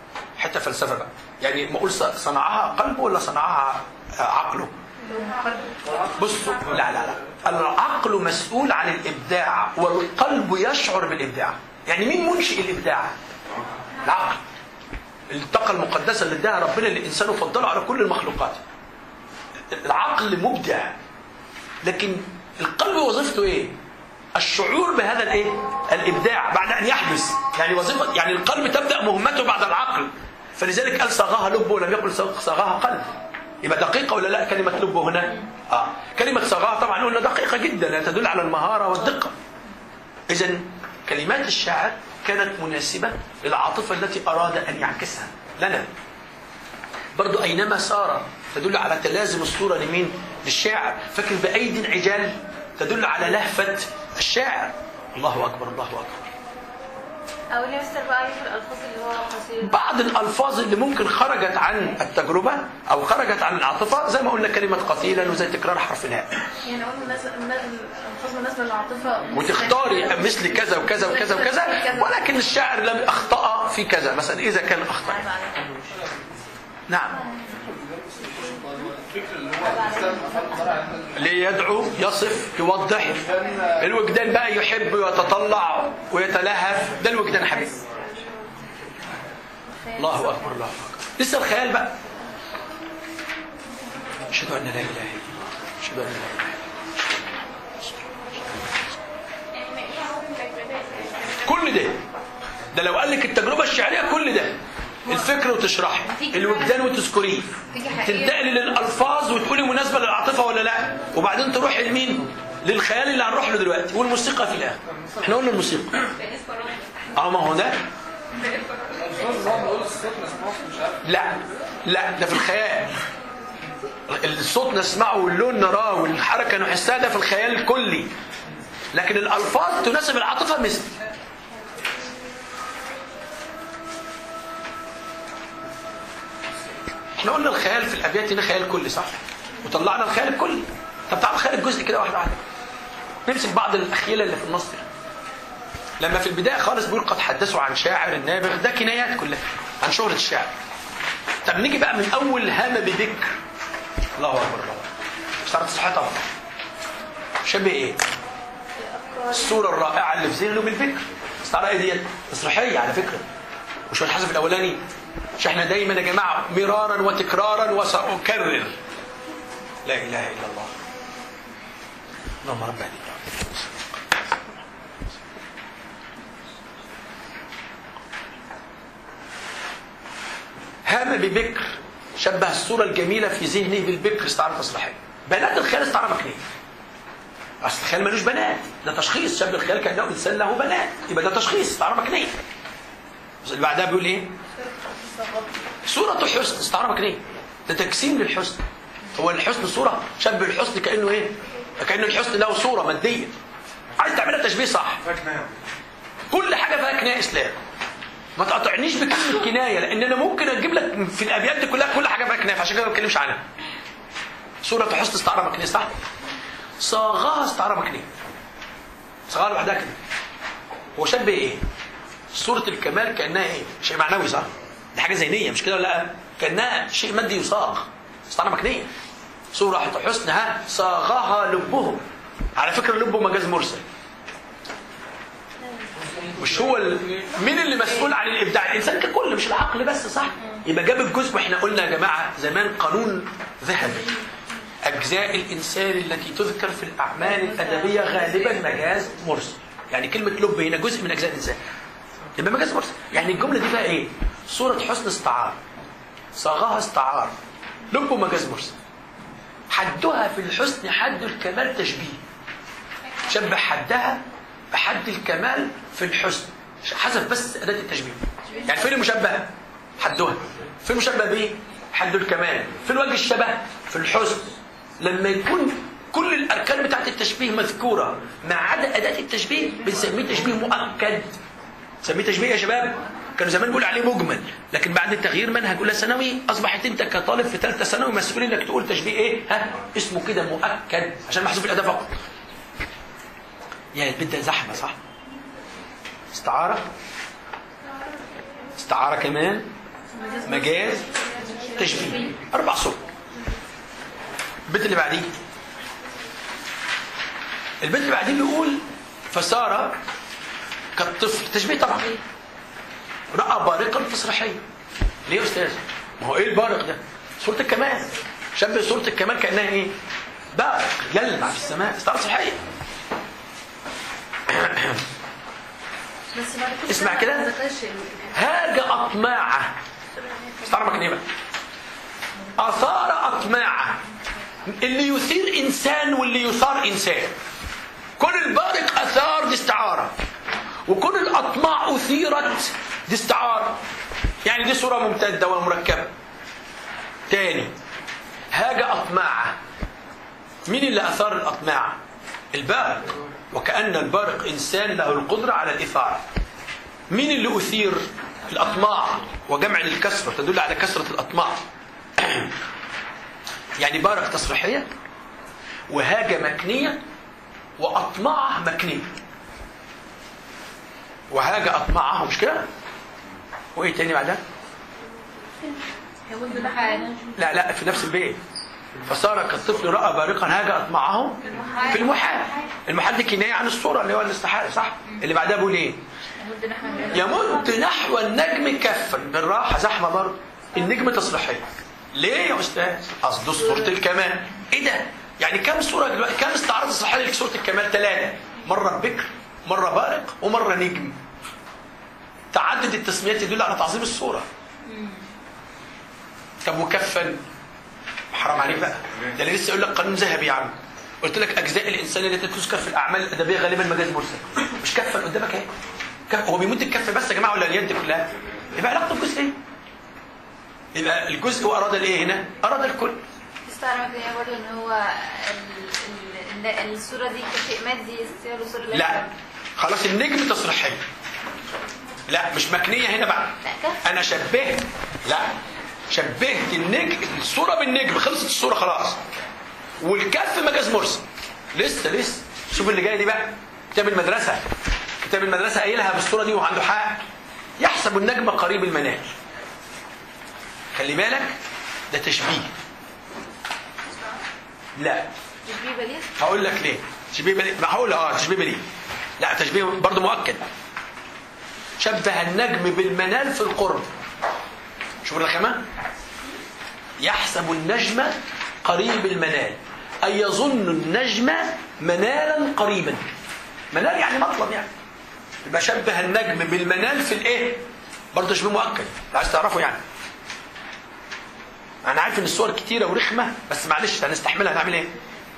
A: حته فلسفه بقى يعني ما اقول ص- صنعها قلبه ولا صنعها آه، عقله بصوا لا لا لا العقل مسؤول عن الابداع والقلب يشعر بالابداع يعني مين منشئ الابداع العقل الطاقه المقدسه اللي اداها ربنا للانسان وفضله على كل المخلوقات العقل مبدع لكن القلب وظيفته ايه الشعور بهذا الايه الابداع بعد ان يحدث يعني وظيفه يعني القلب تبدا مهمته بعد العقل فلذلك قال صاغها لب ولم يقل صاغها قلب يبقى دقيقه ولا لا كلمه لب هنا اه كلمه صاغها طبعا قلنا دقيقه جدا لا تدل على المهاره والدقه اذا كلمات الشاعر كانت مناسبه للعاطفه التي اراد ان يعكسها لنا برضو أينما سار تدل على تلازم الصورة لمين؟ للشاعر فاكر بأيد عجال تدل على لهفة الشاعر الله أكبر الله أكبر
B: او ليه مستر بقى يعرف الالفاظ اللي هو قصير
A: بعض الألفاظ اللي ممكن خرجت عن التجربة أو خرجت عن العاطفة زي ما قلنا كلمة قتيلا وزي تكرار حرف الهاء
B: يعني اقول مناسب الالفاظ مناسبه للعاطفه
A: وتختاري مثل كذا وكذا وكذا وكذا ولكن الشاعر لم أخطأ في كذا مثلا إذا كان أخطأ نعم ليدعو يصف يوضح الوجدان بقى يحب ويتطلع ويتلهف ده الوجدان يا حبيبي الله اكبر الله اكبر لسه الخيال بقى اشهد ان لا اله الا الله اشهد ان لا اله الا الله كل ده ده لو قال لك التجربه الشعريه كل ده الفكر وتشرحه الوجدان وتذكريه تنتقلي للالفاظ وتقولي مناسبه للعاطفه ولا لا وبعدين تروحي لمين للخيال اللي هنروح له دلوقتي والموسيقى في الاخر احنا قلنا الموسيقى اه ما هو ده لا لا ده في الخيال الصوت نسمعه واللون نراه والحركه نحسها ده في الخيال الكلي لكن الالفاظ تناسب العاطفه مثل احنا قلنا الخيال في الابيات هنا خيال كلي صح وطلعنا الخيال الكلي طب تعالوا خيال الجزء كده واحده واحده نمسك بعض الاخيله اللي في النص دي. لما في البدايه خالص بيقول قد حدثوا عن شاعر النابغ ده كنايات كلها عن شهره الشاعر طب نيجي بقى من اول هام بذكر الله اكبر الله اكبر اشترط الصحه طبعا شبه ايه الصوره الرائعه اللي في ذهنه بالفكر استعاره ايه ديت مسرحيه على فكره مش هو الحذف الاولاني مش احنا دايما يا جماعه مرارا وتكرارا وساكرر لا اله الا الله اللهم رب هذه هام ببكر شبه الصورة الجميلة في ذهنه بالبكر استعارة تصليحية بنات الخيال استعارة مكنية أصل الخيال ملوش بنات ده تشخيص شبه الخيال كأنه إنسان له بنات يبقى ده تشخيص استعارة مكنية اللي بعدها بيقول إيه؟ صورة حسن استعارة مكنية ده تجسيم للحسن هو الحسن صورة شبه الحسن كأنه إيه؟ كأن الحسن له صورة مادية عايز تعملها تشبيه صح
C: فاكنة
A: كل حاجة فيها كناية إسلام ما تقاطعنيش بكلمة كناية لأن أنا ممكن أجيب لك في الأبيات دي كلها كل حاجة فيها كناية فعشان كده ما بتكلمش عنها صورة حسن استعارة مكنية صح؟ صاغها استعارة مكنية صاغها لوحدها كده هو شبه إيه؟ صورة الكمال كأنها إيه؟ شيء معنوي صح؟ دي حاجة ذهنية مش كده ولا لا؟ كأنها شيء مادي يصاغ استعارة مكنية صورة حسنها صاغها لبهم على فكرة لبه مجاز مرسل مش هو ال... مين اللي مسؤول عن الابداع الانسان ككل مش العقل بس صح يبقى جاب الجزء واحنا قلنا يا جماعه زمان قانون ذهبي اجزاء الانسان التي تذكر في الاعمال الادبيه غالبا مجاز مرسل يعني كلمه لب هنا جزء من اجزاء الانسان يبقى مجاز مرسل يعني الجمله دي فيها ايه صوره حسن استعار صاغها استعار لب مجاز مرسل حدها في الحسن حد الكمال تشبيه شبه حدها بحد الكمال في الحسن حسب بس أداة التشبيه يعني فين المشبه حدها فين المشبه به حد الكمال في الوجه الشبه في الحسن لما يكون كل الأركان بتاعت التشبيه مذكورة ما عدا أداة التشبيه بنسميه تشبيه مؤكد نسميه تشبيه يا شباب كانوا زمان بيقول عليه مجمل لكن بعد تغيير منهج اولى ثانوي اصبحت انت كطالب في ثالثه ثانوي مسؤول انك تقول تشبيه ايه ها اسمه كده مؤكد عشان محذوف الاداه فقط يعني البنت ده زحمه صح استعاره استعاره كمان مجاز تشبيه اربع صور البيت اللي بعديه البيت اللي بعديه بيقول فصار كالطفل تشبيه طبعا راى بارقا تصريحيا ليه يا استاذ ما هو ايه البارق ده صوره الكمال شبه صوره الكمال كانها ايه بارق يلمع في السماء استعاره صحيه
B: بس بعد كل
A: اسمع
B: ده
A: كده.
B: ما ذكرش
A: هاج أطماعه استعرف مكان ايه بقى أثار أطماعه اللي يثير إنسان واللي يثار إنسان كل البارق أثار دي استعارة وكل الأطماع أثيرت دي استعارة يعني دي صورة ممتدة ومركبة تاني هاج أطماعه مين اللي أثار الأطماع البارق وكأن البارق إنسان له القدرة على الإثارة مين اللي أثير الأطماع وجمع للكسرة تدل على كسرة الأطماع يعني بارق تصريحية وهاج مكنية وأطمعه مكنية وهاج أطمعه مش كده وإيه تاني بعدها
B: يمد بحال
A: لا لا في نفس البيت فصار كالطفل رأى بارقا هاج أطمعه في المحال المحال دي كناية عن الصورة اللي هو الاستحالة صح اللي بعدها بيقول إيه
B: يمد نحو
A: يمد نحو النجم كفا بالراحة زحمة برضه النجم تصريحية ليه يا أستاذ؟ أصل صورة الكمال إيه ده؟ يعني كم صورة دلوقتي كم استعارة تصريحية لصورة الكمال ثلاثة مرة بكر مرة بارق ومرة نجم تعدد التسميات يدل على تعظيم الصورة طب وكفا حرام عليك بقى ده اللي لسه يقول لك قانون ذهبي يا عم قلت لك اجزاء الانسان التي تذكر في الاعمال الادبيه غالبا مجاز مرسل مش كفا قدامك اهي كف هو بيمد الكف بس يا جماعه ولا اليد كلها يبقى علاقته بجزء ايه يبقى الجزء واراد الايه هنا اراد الكل
B: استعرف كده برضه ان هو ال- ال- الصورة دي كشيء مادي يستاهل صورة
A: لا خلاص النجم تصريحيه لا مش مكنيه هنا بقى
B: لا كف
A: انا شبهت لا شبهت النجم الصوره بالنجم خلصت الصوره خلاص والكف مجاز مرسل لسه لسه شوف اللي جاي دي بقى كتاب المدرسه كتاب المدرسه قايلها بالصوره دي وعنده حق يحسب النجم قريب المنال خلي بالك ده تشبيه لا
B: تشبيه بليغ
A: هقول لك ليه تشبيه بليغ ما هقول اه تشبيه بليغ لا تشبيه برضه مؤكد شبه النجم بالمنال في القرب شوف الرخامة يحسب النجم قريب المنال أي يظن النجم منالا قريبا منال يعني مطلب يعني يبقى شبه النجم بالمنال في الايه برضه تشبيه مؤكد لو عايز تعرفه يعني انا عارف ان الصور كتيره ورخمه بس معلش هنستحملها هنعمل ايه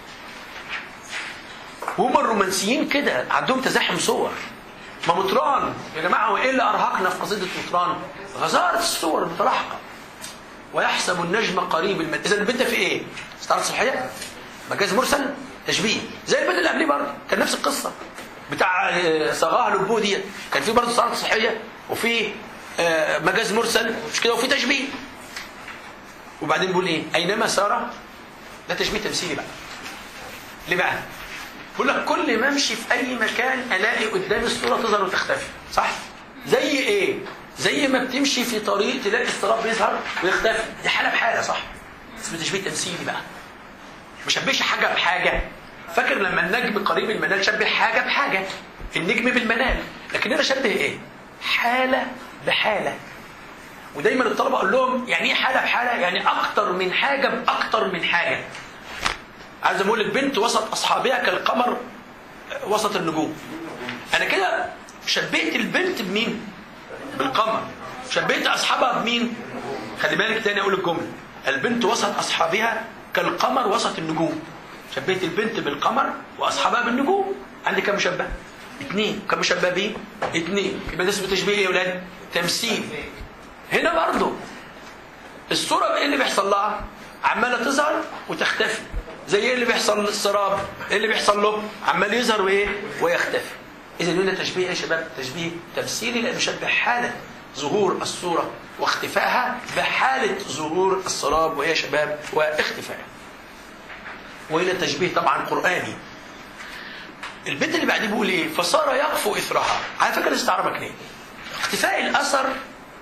A: وهم الرومانسيين كده عندهم تزاحم صور ما مطران يا جماعه هو ايه اللي ارهقنا في قصيده مطران غزاره الصور المتلاحقه ويحسب النجم قريب المد اذا البيت ده في ايه استعاره صحيه مجاز مرسل تشبيه زي البيت اللي قبليه برضه كان نفس القصه بتاع آه، صغاها لبو ديت كان في برضه استعاره صحيه وفي آه، مجاز مرسل مش كده وفي تشبيه وبعدين بيقول ايه اينما سار ده تشبيه تمثيلي بقى ليه بقى بيقول لك كل ما امشي في اي مكان الاقي قدامي الصوره تظهر وتختفي صح زي ايه زي ما بتمشي في طريق تلاقي السراب بيظهر ويختفي دي حاله بحاله صح اسمه تشبيه تمثيلي بقى ما شبهش حاجه بحاجه فاكر لما النجم قريب المنال شبه حاجه بحاجه النجم بالمنال لكن انا شبه ايه حاله بحاله ودايما الطلبه اقول لهم يعني ايه حاله بحاله يعني اكتر من حاجه باكتر من حاجه عايز اقول البنت وسط اصحابها كالقمر وسط النجوم انا كده شبهت البنت بمين بالقمر شبهت اصحابها بمين خلي بالك تاني اقول الجمله البنت وسط اصحابها كالقمر وسط النجوم شبهت البنت بالقمر واصحابها بالنجوم عندي كم مشبه اثنين كم مشبه بيه اثنين يبقى ده اسمه تشبيه ايه يا اولاد تمثيل هنا برضه الصورة ايه اللي بيحصل لها عمالة تظهر وتختفي زي ايه اللي بيحصل للسراب ايه اللي بيحصل له عمال يظهر وايه ويختفي اذا هنا تشبيه ايه يا شباب تشبيه تمثيلي لانه يشبه حالة ظهور الصورة واختفائها بحالة ظهور السراب وهي شباب واختفائها وهنا تشبيه طبعا قرآني البيت اللي بعديه بيقول ايه فصار يقفو اثرها على فكره الاستعاره مكنيه اختفاء الاثر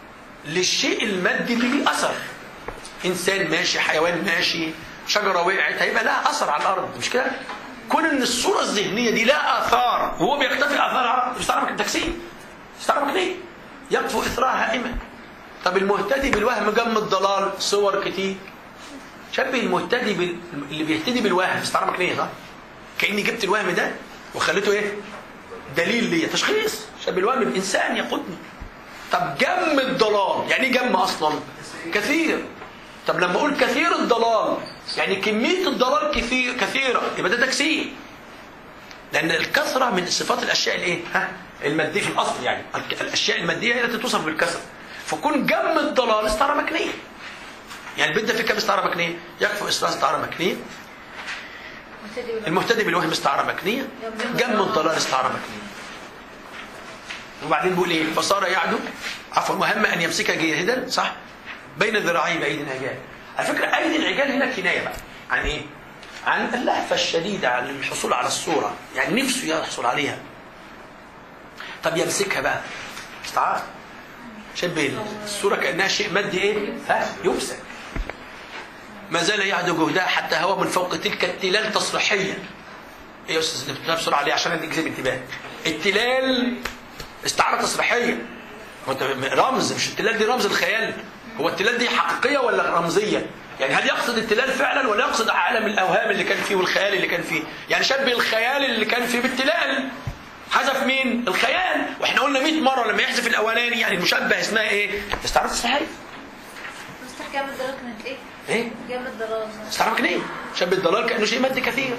A: للشيء المادي اللي ليه اثر انسان ماشي حيوان ماشي شجره وقعت هيبقى لها اثر على الارض مش كده كون ان الصوره الذهنيه دي لها اثار وهو بيختفي اثارها مش تعرفك التجسيم مش تعرفك ليه يطفو اثرها هائما طب المهتدي بالوهم جم الضلال صور كتير شبه المهتدي بال... اللي بيهتدي بالوهم استعرفك ليه صح كاني جبت الوهم ده وخليته ايه دليل ليا تشخيص شبه الوهم بانسان يقودني طب جم الضلال يعني ايه جم اصلا كثير طب لما اقول كثير الضلال يعني كميه الضلال كثير كثيره يبقى ده تكسير لان الكثره من صفات الاشياء الايه ها الماديه في الاصل يعني الك- الاشياء الماديه هي التي توصف بالكثره فكون جم الضلال استعاره مكنيه يعني البيت ده فيه كام استعاره مكنيه يكفي اصلاح استعاره مكنيه
B: مبتدئ ولا-
A: المهتدي بالوهم استعاره مكنيه جم الضلال استعاره مكنيه وبعدين بيقول ايه فصار يعدو عفوا وهم ان يمسك جاهدا صح بين ذراعي بايدي العجال على فكره ايدي العجال هنا كنايه بقى عن ايه عن اللهفه الشديده عن الحصول على الصوره يعني نفسه يحصل عليها طب يمسكها بقى استعار شبه الصوره كانها شيء مادي ايه ها يمسك ما زال يعدو جهدها حتى هو من فوق تلك التلال تصريحيا ايه يا استاذ نكتبها بسرعه ليه عشان اديك زي انتباه التلال استعاره تصريحيه هو أنت رمز مش التلال دي رمز الخيال هو التلال دي حقيقيه ولا رمزيه يعني هل يقصد التلال فعلا ولا يقصد عالم الاوهام اللي كان فيه والخيال اللي كان فيه يعني شبه الخيال اللي كان فيه بالتلال حذف مين الخيال واحنا قلنا 100 مره لما يحذف الاولاني يعني المشبه اسمها ايه استعاره تصريحيه
B: مستر جامد الضلال كانت ايه؟
A: ايه
B: جامد الضلال
A: استعرفك ليه؟ شبه الضلال كأنه شيء مادي كثير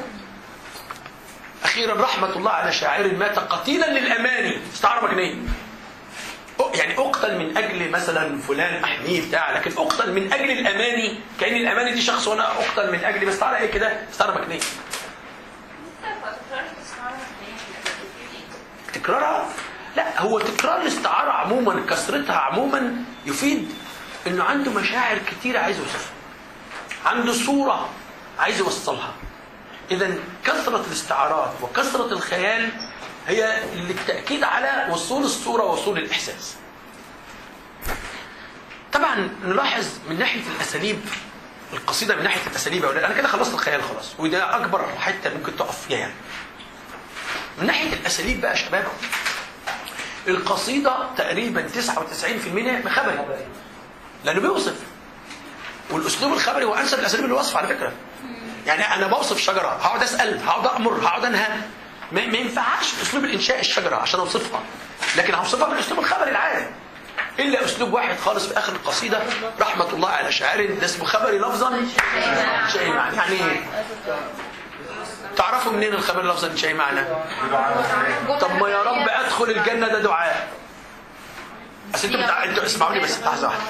A: أخيرا رحمة الله على شاعر مات قتيلا للأماني استعرفك ليه؟ أ- يعني أقتل من أجل مثلا فلان أحميه بتاع لكن أقتل من أجل الأماني كأن الأماني دي شخص وأنا أقتل من أجل بس تعالى إيه كده استعرفك ليه؟ تكرارها لا هو تكرار الاستعارة عموما كثرتها عموما يفيد انه عنده مشاعر كتيرة عايز يوصفها عنده صورة عايز يوصلها اذا كثرة الاستعارات وكثرة الخيال هي للتأكيد على وصول الصورة ووصول الإحساس طبعا نلاحظ من ناحية الأساليب القصيدة من ناحية الأساليب يا أولاد أنا كده خلصت الخيال خلاص وده أكبر حتة ممكن تقف فيها يعني من ناحية الأساليب بقى يا شباب القصيدة تقريبا 99% خبري لأنه بيوصف والأسلوب الخبري هو أنسب الأساليب للوصف على فكرة يعني أنا بوصف شجرة هقعد أسأل هقعد أأمر هقعد أنهى ما, ما ينفعش أسلوب الإنشاء الشجرة عشان أوصفها لكن هوصفها بالأسلوب الخبري العادي إلا أسلوب واحد خالص في آخر القصيدة رحمة الله على شاعر ده اسمه خبري لفظا شيء معنى يعني إيه؟ تعرفوا منين الخبر لفظا شيء معنى طب ما يا رب ادخل الجنه ده دعاء بس انتوا بتاع... انتوا اسمعوني بس لحظه واحده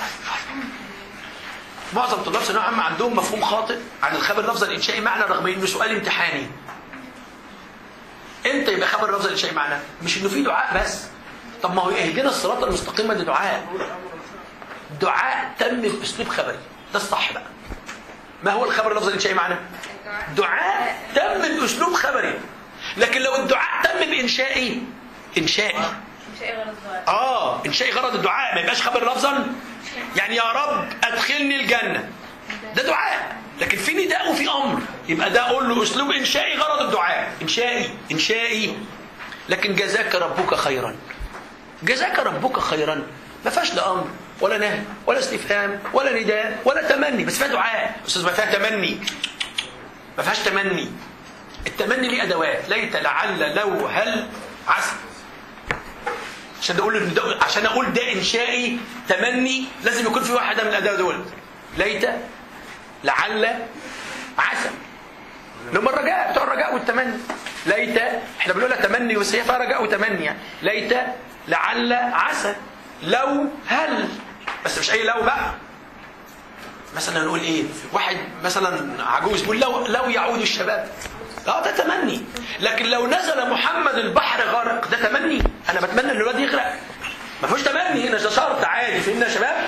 A: معظم طلاب ثانويه عامه عندهم مفهوم خاطئ عن الخبر لفظا الانشائي معنى رغم انه سؤال امتحاني امتى يبقى خبر لفظا الانشائي معنى مش انه في دعاء بس طب ما هو اهدنا الصراط المستقيم ده دعاء دعاء تم باسلوب خبري ده الصح بقى ما هو الخبر لفظا الانشائي معنى دعاء تم باسلوب خبري لكن لو الدعاء تم بانشائي انشائي
B: مش ايه غير الضلال
A: اه انشائي غرض الدعاء ما يبقاش خبر لفظا يعني يا رب ادخلني الجنه ده دعاء لكن في نداء وفي امر يبقى ده اقول له اسلوب انشائي غرض الدعاء انشائي انشائي لكن جزاك ربك خيرا جزاك ربك خيرا ما فيهاش لا امر ولا نهي ولا استفهام ولا نداء ولا تمني بس فيها دعاء استاذ ما فيها تمني ما فيهاش تمني التمني ليه ادوات ليت لعل لو هل عسى عشان اقول إن ده عشان اقول ده انشائي تمني لازم يكون في واحده من الادوات دول ليت لعل عسى لما الرجاء بتوع الرجاء والتمني ليت احنا بنقولها تمني بس هي فيها رجاء وتمني يعني ليت لعل عسى لو هل بس مش اي لو بقى مثلا نقول ايه واحد مثلا عجوز يقول لو لو يعود الشباب اه ده تمني لكن لو نزل محمد البحر غرق ده تمني انا بتمنى ان الواد يغرق ما فيهوش تمني هنا ده شرط عادي فهمنا يا شباب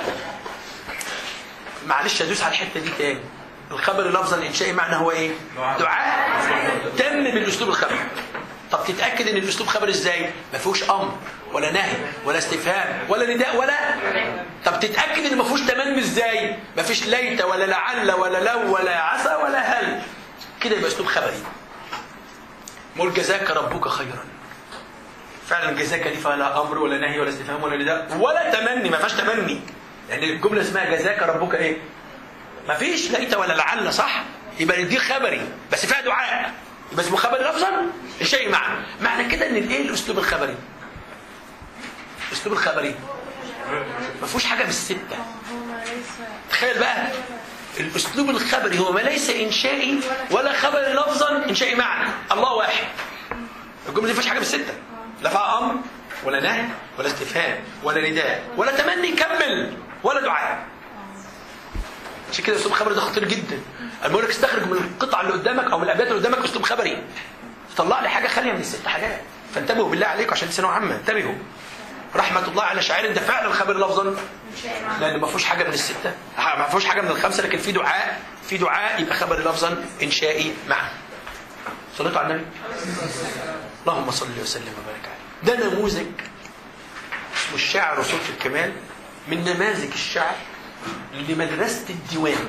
A: معلش ادوس على الحته دي تاني الخبر لفظا الانشائي معنى هو ايه دعاء تم بالاسلوب الخبري طب تتاكد ان الاسلوب خبر ازاي ما فيهوش امر ولا نهي ولا استفهام ولا نداء ولا طب تتاكد ان ما فيهوش تمني ازاي ما فيش ليت ولا لعل ولا لو ولا عسى ولا هل كده يبقى اسلوب خبري مول جزاك ربك خيرا فعلا جزاك دي فيها لا امر ولا نهي ولا استفهام ولا نداء ولا تمني ما فيهاش تمني لان الجمله اسمها جزاك ربك ايه ما فيش لقيت ولا لعل صح يبقى دي خبري بس فيها دعاء يبقى اسمه خبري لفظا الشيء معنى معنى كده ان الايه الاسلوب الخبري الاسلوب الخبري ما فيهوش حاجه من السته تخيل بقى الاسلوب الخبري هو ما ليس انشائي ولا خبري لفظا انشائي معنى الله واحد الجمله دي ما فيهاش حاجه من السته لا فيها امر ولا نهي ولا استفهام ولا نداء ولا تمني كمل ولا دعاء عشان كده اسلوب خبري ده خطير جدا انا بقول لك استخرج من القطعه اللي قدامك او من الابيات اللي قدامك اسلوب خبري طلع لي حاجه خاليه من الست حاجات فانتبهوا بالله عليكم عشان ثانويه عامه انتبهوا رحمه الله على شاعر ده فعلا خبر لفظا لان ما فيهوش حاجه من السته ما فيهوش حاجه من الخمسه لكن في دعاء في دعاء يبقى خبر لفظا انشائي معا صليتوا على النبي اللهم صل وسلم وبارك عليه ده نموذج اسمه الشعر وصوت الكمال من نماذج الشعر لمدرسة الديوان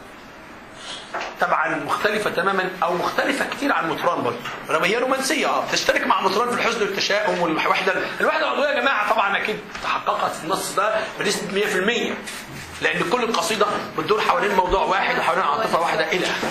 A: طبعا مختلفة تماما او مختلفة كتير عن مطران برضه رمية رومانسية اه تشترك مع مطران في الحزن والتشاؤم والوحدة الوحدة العضوية يا جماعة طبعا اكيد تحققت في النص ده بنسبة 100% لان كل القصيدة بتدور حوالين موضوع واحد وحوالين عاطفة واحدة الى اخره